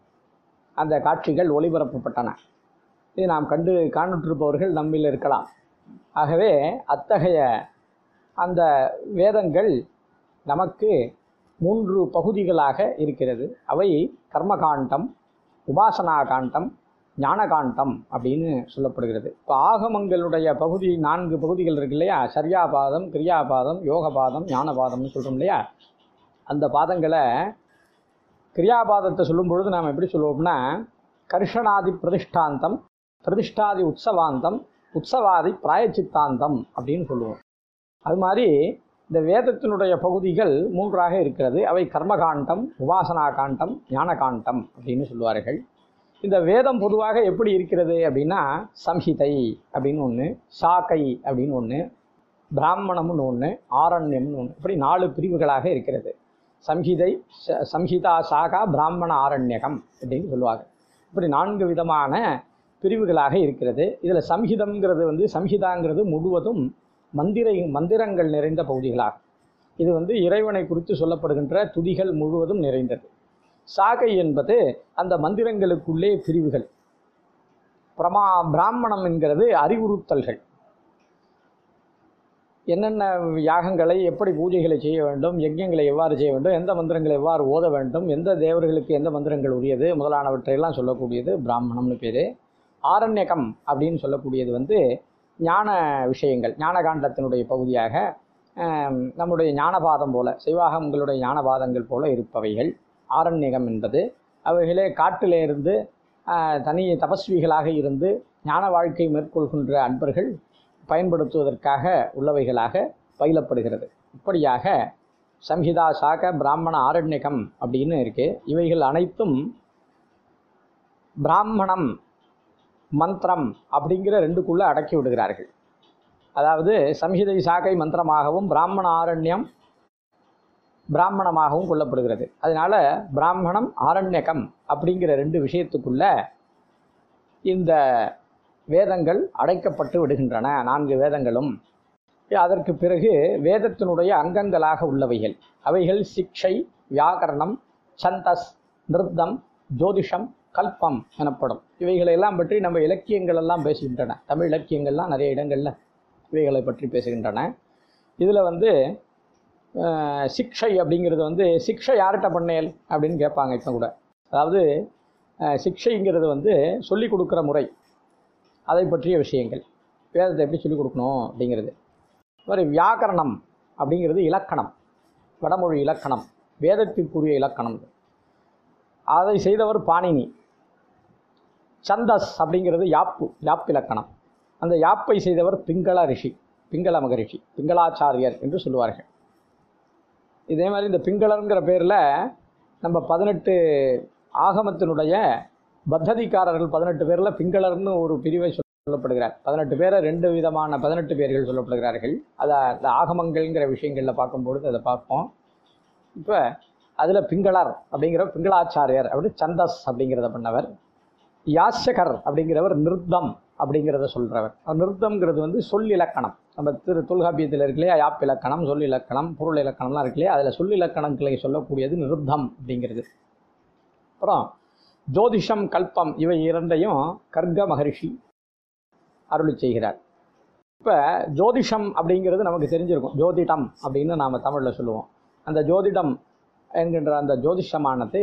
அந்த காட்சிகள் ஒளிபரப்பப்பட்டன இது நாம் கண்டு காணுற்றிருப்பவர்கள் நம்மில் இருக்கலாம் ஆகவே அத்தகைய அந்த வேதங்கள் நமக்கு மூன்று பகுதிகளாக இருக்கிறது அவை கர்மகாண்டம் உபாசனா காண்டம் ஞானகாண்டம் அப்படின்னு சொல்லப்படுகிறது இப்போ ஆகமங்களுடைய பகுதி நான்கு பகுதிகள் இருக்கு இல்லையா சரியாபாதம் கிரியாபாதம் யோகபாதம் ஞானபாதம்னு சொல்கிறோம் இல்லையா அந்த பாதங்களை கிரியாபாதத்தை சொல்லும் பொழுது நாம் எப்படி சொல்லுவோம்னா கர்ஷணாதி பிரதிஷ்டாந்தம் பிரதிஷ்டாதி உற்சவாந்தம் உற்சவாதி பிராயச்சித்தாந்தம் அப்படின்னு சொல்லுவோம் அது மாதிரி இந்த வேதத்தினுடைய பகுதிகள் மூன்றாக இருக்கிறது அவை கர்மகாண்டம் உபாசனா காண்டம் ஞானகாண்டம் அப்படின்னு சொல்லுவார்கள் இந்த வேதம் பொதுவாக எப்படி இருக்கிறது அப்படின்னா சம்ஹிதை அப்படின்னு ஒன்று சாக்கை அப்படின்னு ஒன்று பிராமணம்னு ஒன்று ஆரண்யம்னு ஒன்று இப்படி நாலு பிரிவுகளாக இருக்கிறது சம்ஹிதை ச- சம்ஹிதா சாகா பிராமண ஆரண்யகம் அப்படின்னு சொல்லுவாங்க இப்படி நான்கு விதமான பிரிவுகளாக இருக்கிறது இதில் சம்ஹிதம்ங்கிறது வந்து சம்ஹிதாங்கிறது முழுவதும் மந்திர மந்திரங்கள் நிறைந்த பகுதிகளாகும் இது வந்து இறைவனை குறித்து சொல்லப்படுகின்ற துதிகள் முழுவதும் நிறைந்தது சாகை என்பது அந்த மந்திரங்களுக்குள்ளே பிரிவுகள் பிரமா பிராமணம் என்கிறது அறிவுறுத்தல்கள் என்னென்ன யாகங்களை எப்படி பூஜைகளை செய்ய வேண்டும் யஜ்யங்களை எவ்வாறு செய்ய வேண்டும் எந்த மந்திரங்களை எவ்வாறு ஓத வேண்டும் எந்த தேவர்களுக்கு எந்த மந்திரங்கள் உரியது முதலானவற்றையெல்லாம் சொல்லக்கூடியது பிராமணம்னு பேர் ஆரண்யகம் அப்படின்னு சொல்லக்கூடியது வந்து ஞான விஷயங்கள் ஞானகாண்டத்தினுடைய பகுதியாக ஆம், நம்முடைய ஞானபாதம் போல சிவாகங்களுடைய ஞானபாதங்கள் போல இருப்பவைகள் ஆரண்யகம் என்பது அவைகளே காட்டிலே இருந்து ஆ, தனி தபஸ்விகளாக இருந்து ஞான வாழ்க்கை மேற்கொள்கின்ற அன்பர்கள் பயன்படுத்துவதற்காக உள்ளவைகளாக பயிலப்படுகிறது இப்படியாக சம்ஹிதா சாக பிராமண ஆரண்யகம் அப்படின்னு இருக்கு இவைகள் அனைத்தும் பிராமணம் மந்திரம் அப்படிங்கிற ரெண்டுக்குள்ள அடக்கி விடுகிறார்கள் அதாவது சம்ஹிதை சாகை மந்திரமாகவும் பிராமண ஆரண்யம் பிராமணமாகவும் கொள்ளப்படுகிறது அதனால பிராமணம் ஆரண்யகம் அப்படிங்கிற ரெண்டு விஷயத்துக்குள்ள இந்த வேதங்கள் அடைக்கப்பட்டு விடுகின்றன நான்கு வேதங்களும் அதற்கு பிறகு வேதத்தினுடைய அங்கங்களாக உள்ளவைகள் அவைகள் சிக்ஷை வியாகரணம் சந்தஸ் நிருத்தம் ஜோதிஷம் கல்பம் எனப்படும் இவைகளெல்லாம் பற்றி நம்ம இலக்கியங்கள் எல்லாம் பேசுகின்றன தமிழ் இலக்கியங்கள்லாம் நிறைய இடங்களில் இவைகளை பற்றி பேசுகின்றன இதில் வந்து அஹ், சிக்ஷை அப்படிங்கிறது வந்து சிக்ஷை யார்கிட்ட பண்ணேல் அப்படின்னு கேட்பாங்க இப்போ கூட அதாவது அஹ், சிக்ஷைங்கிறது வந்து சொல்லிக் கொடுக்குற முறை அதை பற்றிய விஷயங்கள் வேதத்தை எப்படி சொல்லிக் கொடுக்கணும் அப்படிங்கிறது இது மாதிரி வியாக்கரணம் அப்படிங்கிறது இலக்கணம் வடமொழி இலக்கணம் வேதத்திற்குரிய இலக்கணம் அதை செய்தவர் பாணினி சந்தஸ் அப்படிங்கிறது யாப்பு யாப்பு இலக்கணம் அந்த யாப்பை செய்தவர் பிங்கள ரிஷி பிங்கள மகரிஷி பிங்களாச்சாரியர் என்று சொல்லுவார்கள் இதே மாதிரி இந்த பிங்களர்ங்கிற பேரில் நம்ம பதினெட்டு ஆகமத்தினுடைய பத்ததிக்காரர்கள் பதினெட்டு பேரில் பிங்களர்னு ஒரு பிரிவை சொல்லப்படுகிறார் பதினெட்டு பேரை ரெண்டு விதமான பதினெட்டு பேர்கள் சொல்லப்படுகிறார்கள் அதை அந்த ஆகமங்கள்ங்கிற விஷயங்களில் பார்க்கும்பொழுது அதை பார்ப்போம் இப்போ அதில் பிங்களர் அப்படிங்கிற பிங்களாச்சாரியர் அப்படி சந்தஸ் அப்படிங்கிறத பண்ணவர் யாஸ்யகர் அப்படிங்கிறவர் நிருத்தம் அப்படிங்கிறத சொல்கிறவர் நிருத்தம்ங்கிறது வந்து சொல் இலக்கணம் நம்ம திரு தொல்காப்பியத்தில் இருக்கு இல்லையா யாப் இலக்கணம் சொல் இலக்கணம் பொருள் இலக்கணம்லாம் இருக்கு இல்லையா அதில் சொல் இலக்கணங்களை சொல்லக்கூடியது நிருத்தம் அப்படிங்கிறது அப்புறம் ஜோதிஷம் கல்பம் இவை இரண்டையும் கர்க மகரிஷி அருளி செய்கிறார் இப்போ ஜோதிஷம் அப்படிங்கிறது நமக்கு தெரிஞ்சிருக்கும் ஜோதிடம் அப்படின்னு நாம் தமிழில் சொல்லுவோம் அந்த ஜோதிடம் என்கின்ற அந்த ஜோதிஷமானது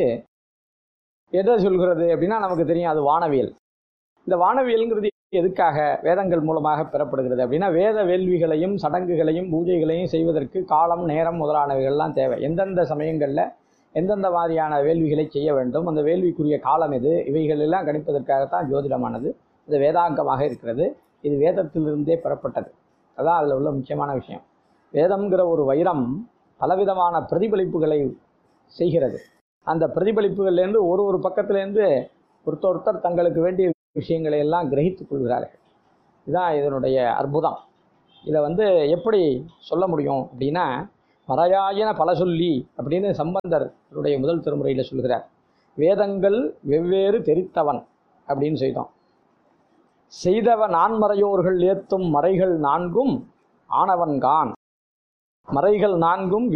எதை சொல்கிறது அப்படின்னா நமக்கு தெரியும் அது வானவியல் இந்த வானவியல்ங்கிறது எதுக்காக வேதங்கள் மூலமாக பெறப்படுகிறது அப்படின்னா வேத வேள்விகளையும் சடங்குகளையும் பூஜைகளையும் செய்வதற்கு காலம் நேரம் முதலானவைகள்லாம் தேவை எந்தெந்த சமயங்களில் எந்தெந்த மாதிரியான வேள்விகளை செய்ய வேண்டும் அந்த வேள்விக்குரிய காலம் எது இவைகள் எல்லாம் கணிப்பதற்காகத்தான் ஜோதிடமானது இது வேதாங்கமாக இருக்கிறது இது வேதத்திலிருந்தே பெறப்பட்டது அதான் அதில் உள்ள முக்கியமான விஷயம் வேதம்ங்கிற ஒரு வைரம் பலவிதமான பிரதிபலிப்புகளை செய்கிறது அந்த பிரதிபலிப்புகள்லேருந்து ஒரு ஒரு பக்கத்துலேருந்து ஒருத்தர் ஒருத்தர் தங்களுக்கு வேண்டிய விஷயங்களை எல்லாம் கிரகித்துக் கொள்கிறார்கள் இதுதான் இதனுடைய அற்புதம் இதை வந்து எப்படி சொல்ல முடியும் அப்படின்னா மறையாயின பல சொல்லி அப்படின்னு சம்பந்தருடைய முதல் திருமுறையில் சொல்கிறார் வேதங்கள் வெவ்வேறு தெரித்தவன் அப்படின்னு செய்தோம் செய்தவ நான்மறையோர்கள் ஏத்தும் மறைகள் நான்கும் ஆனவன்கான் மறைகள் நான்கும்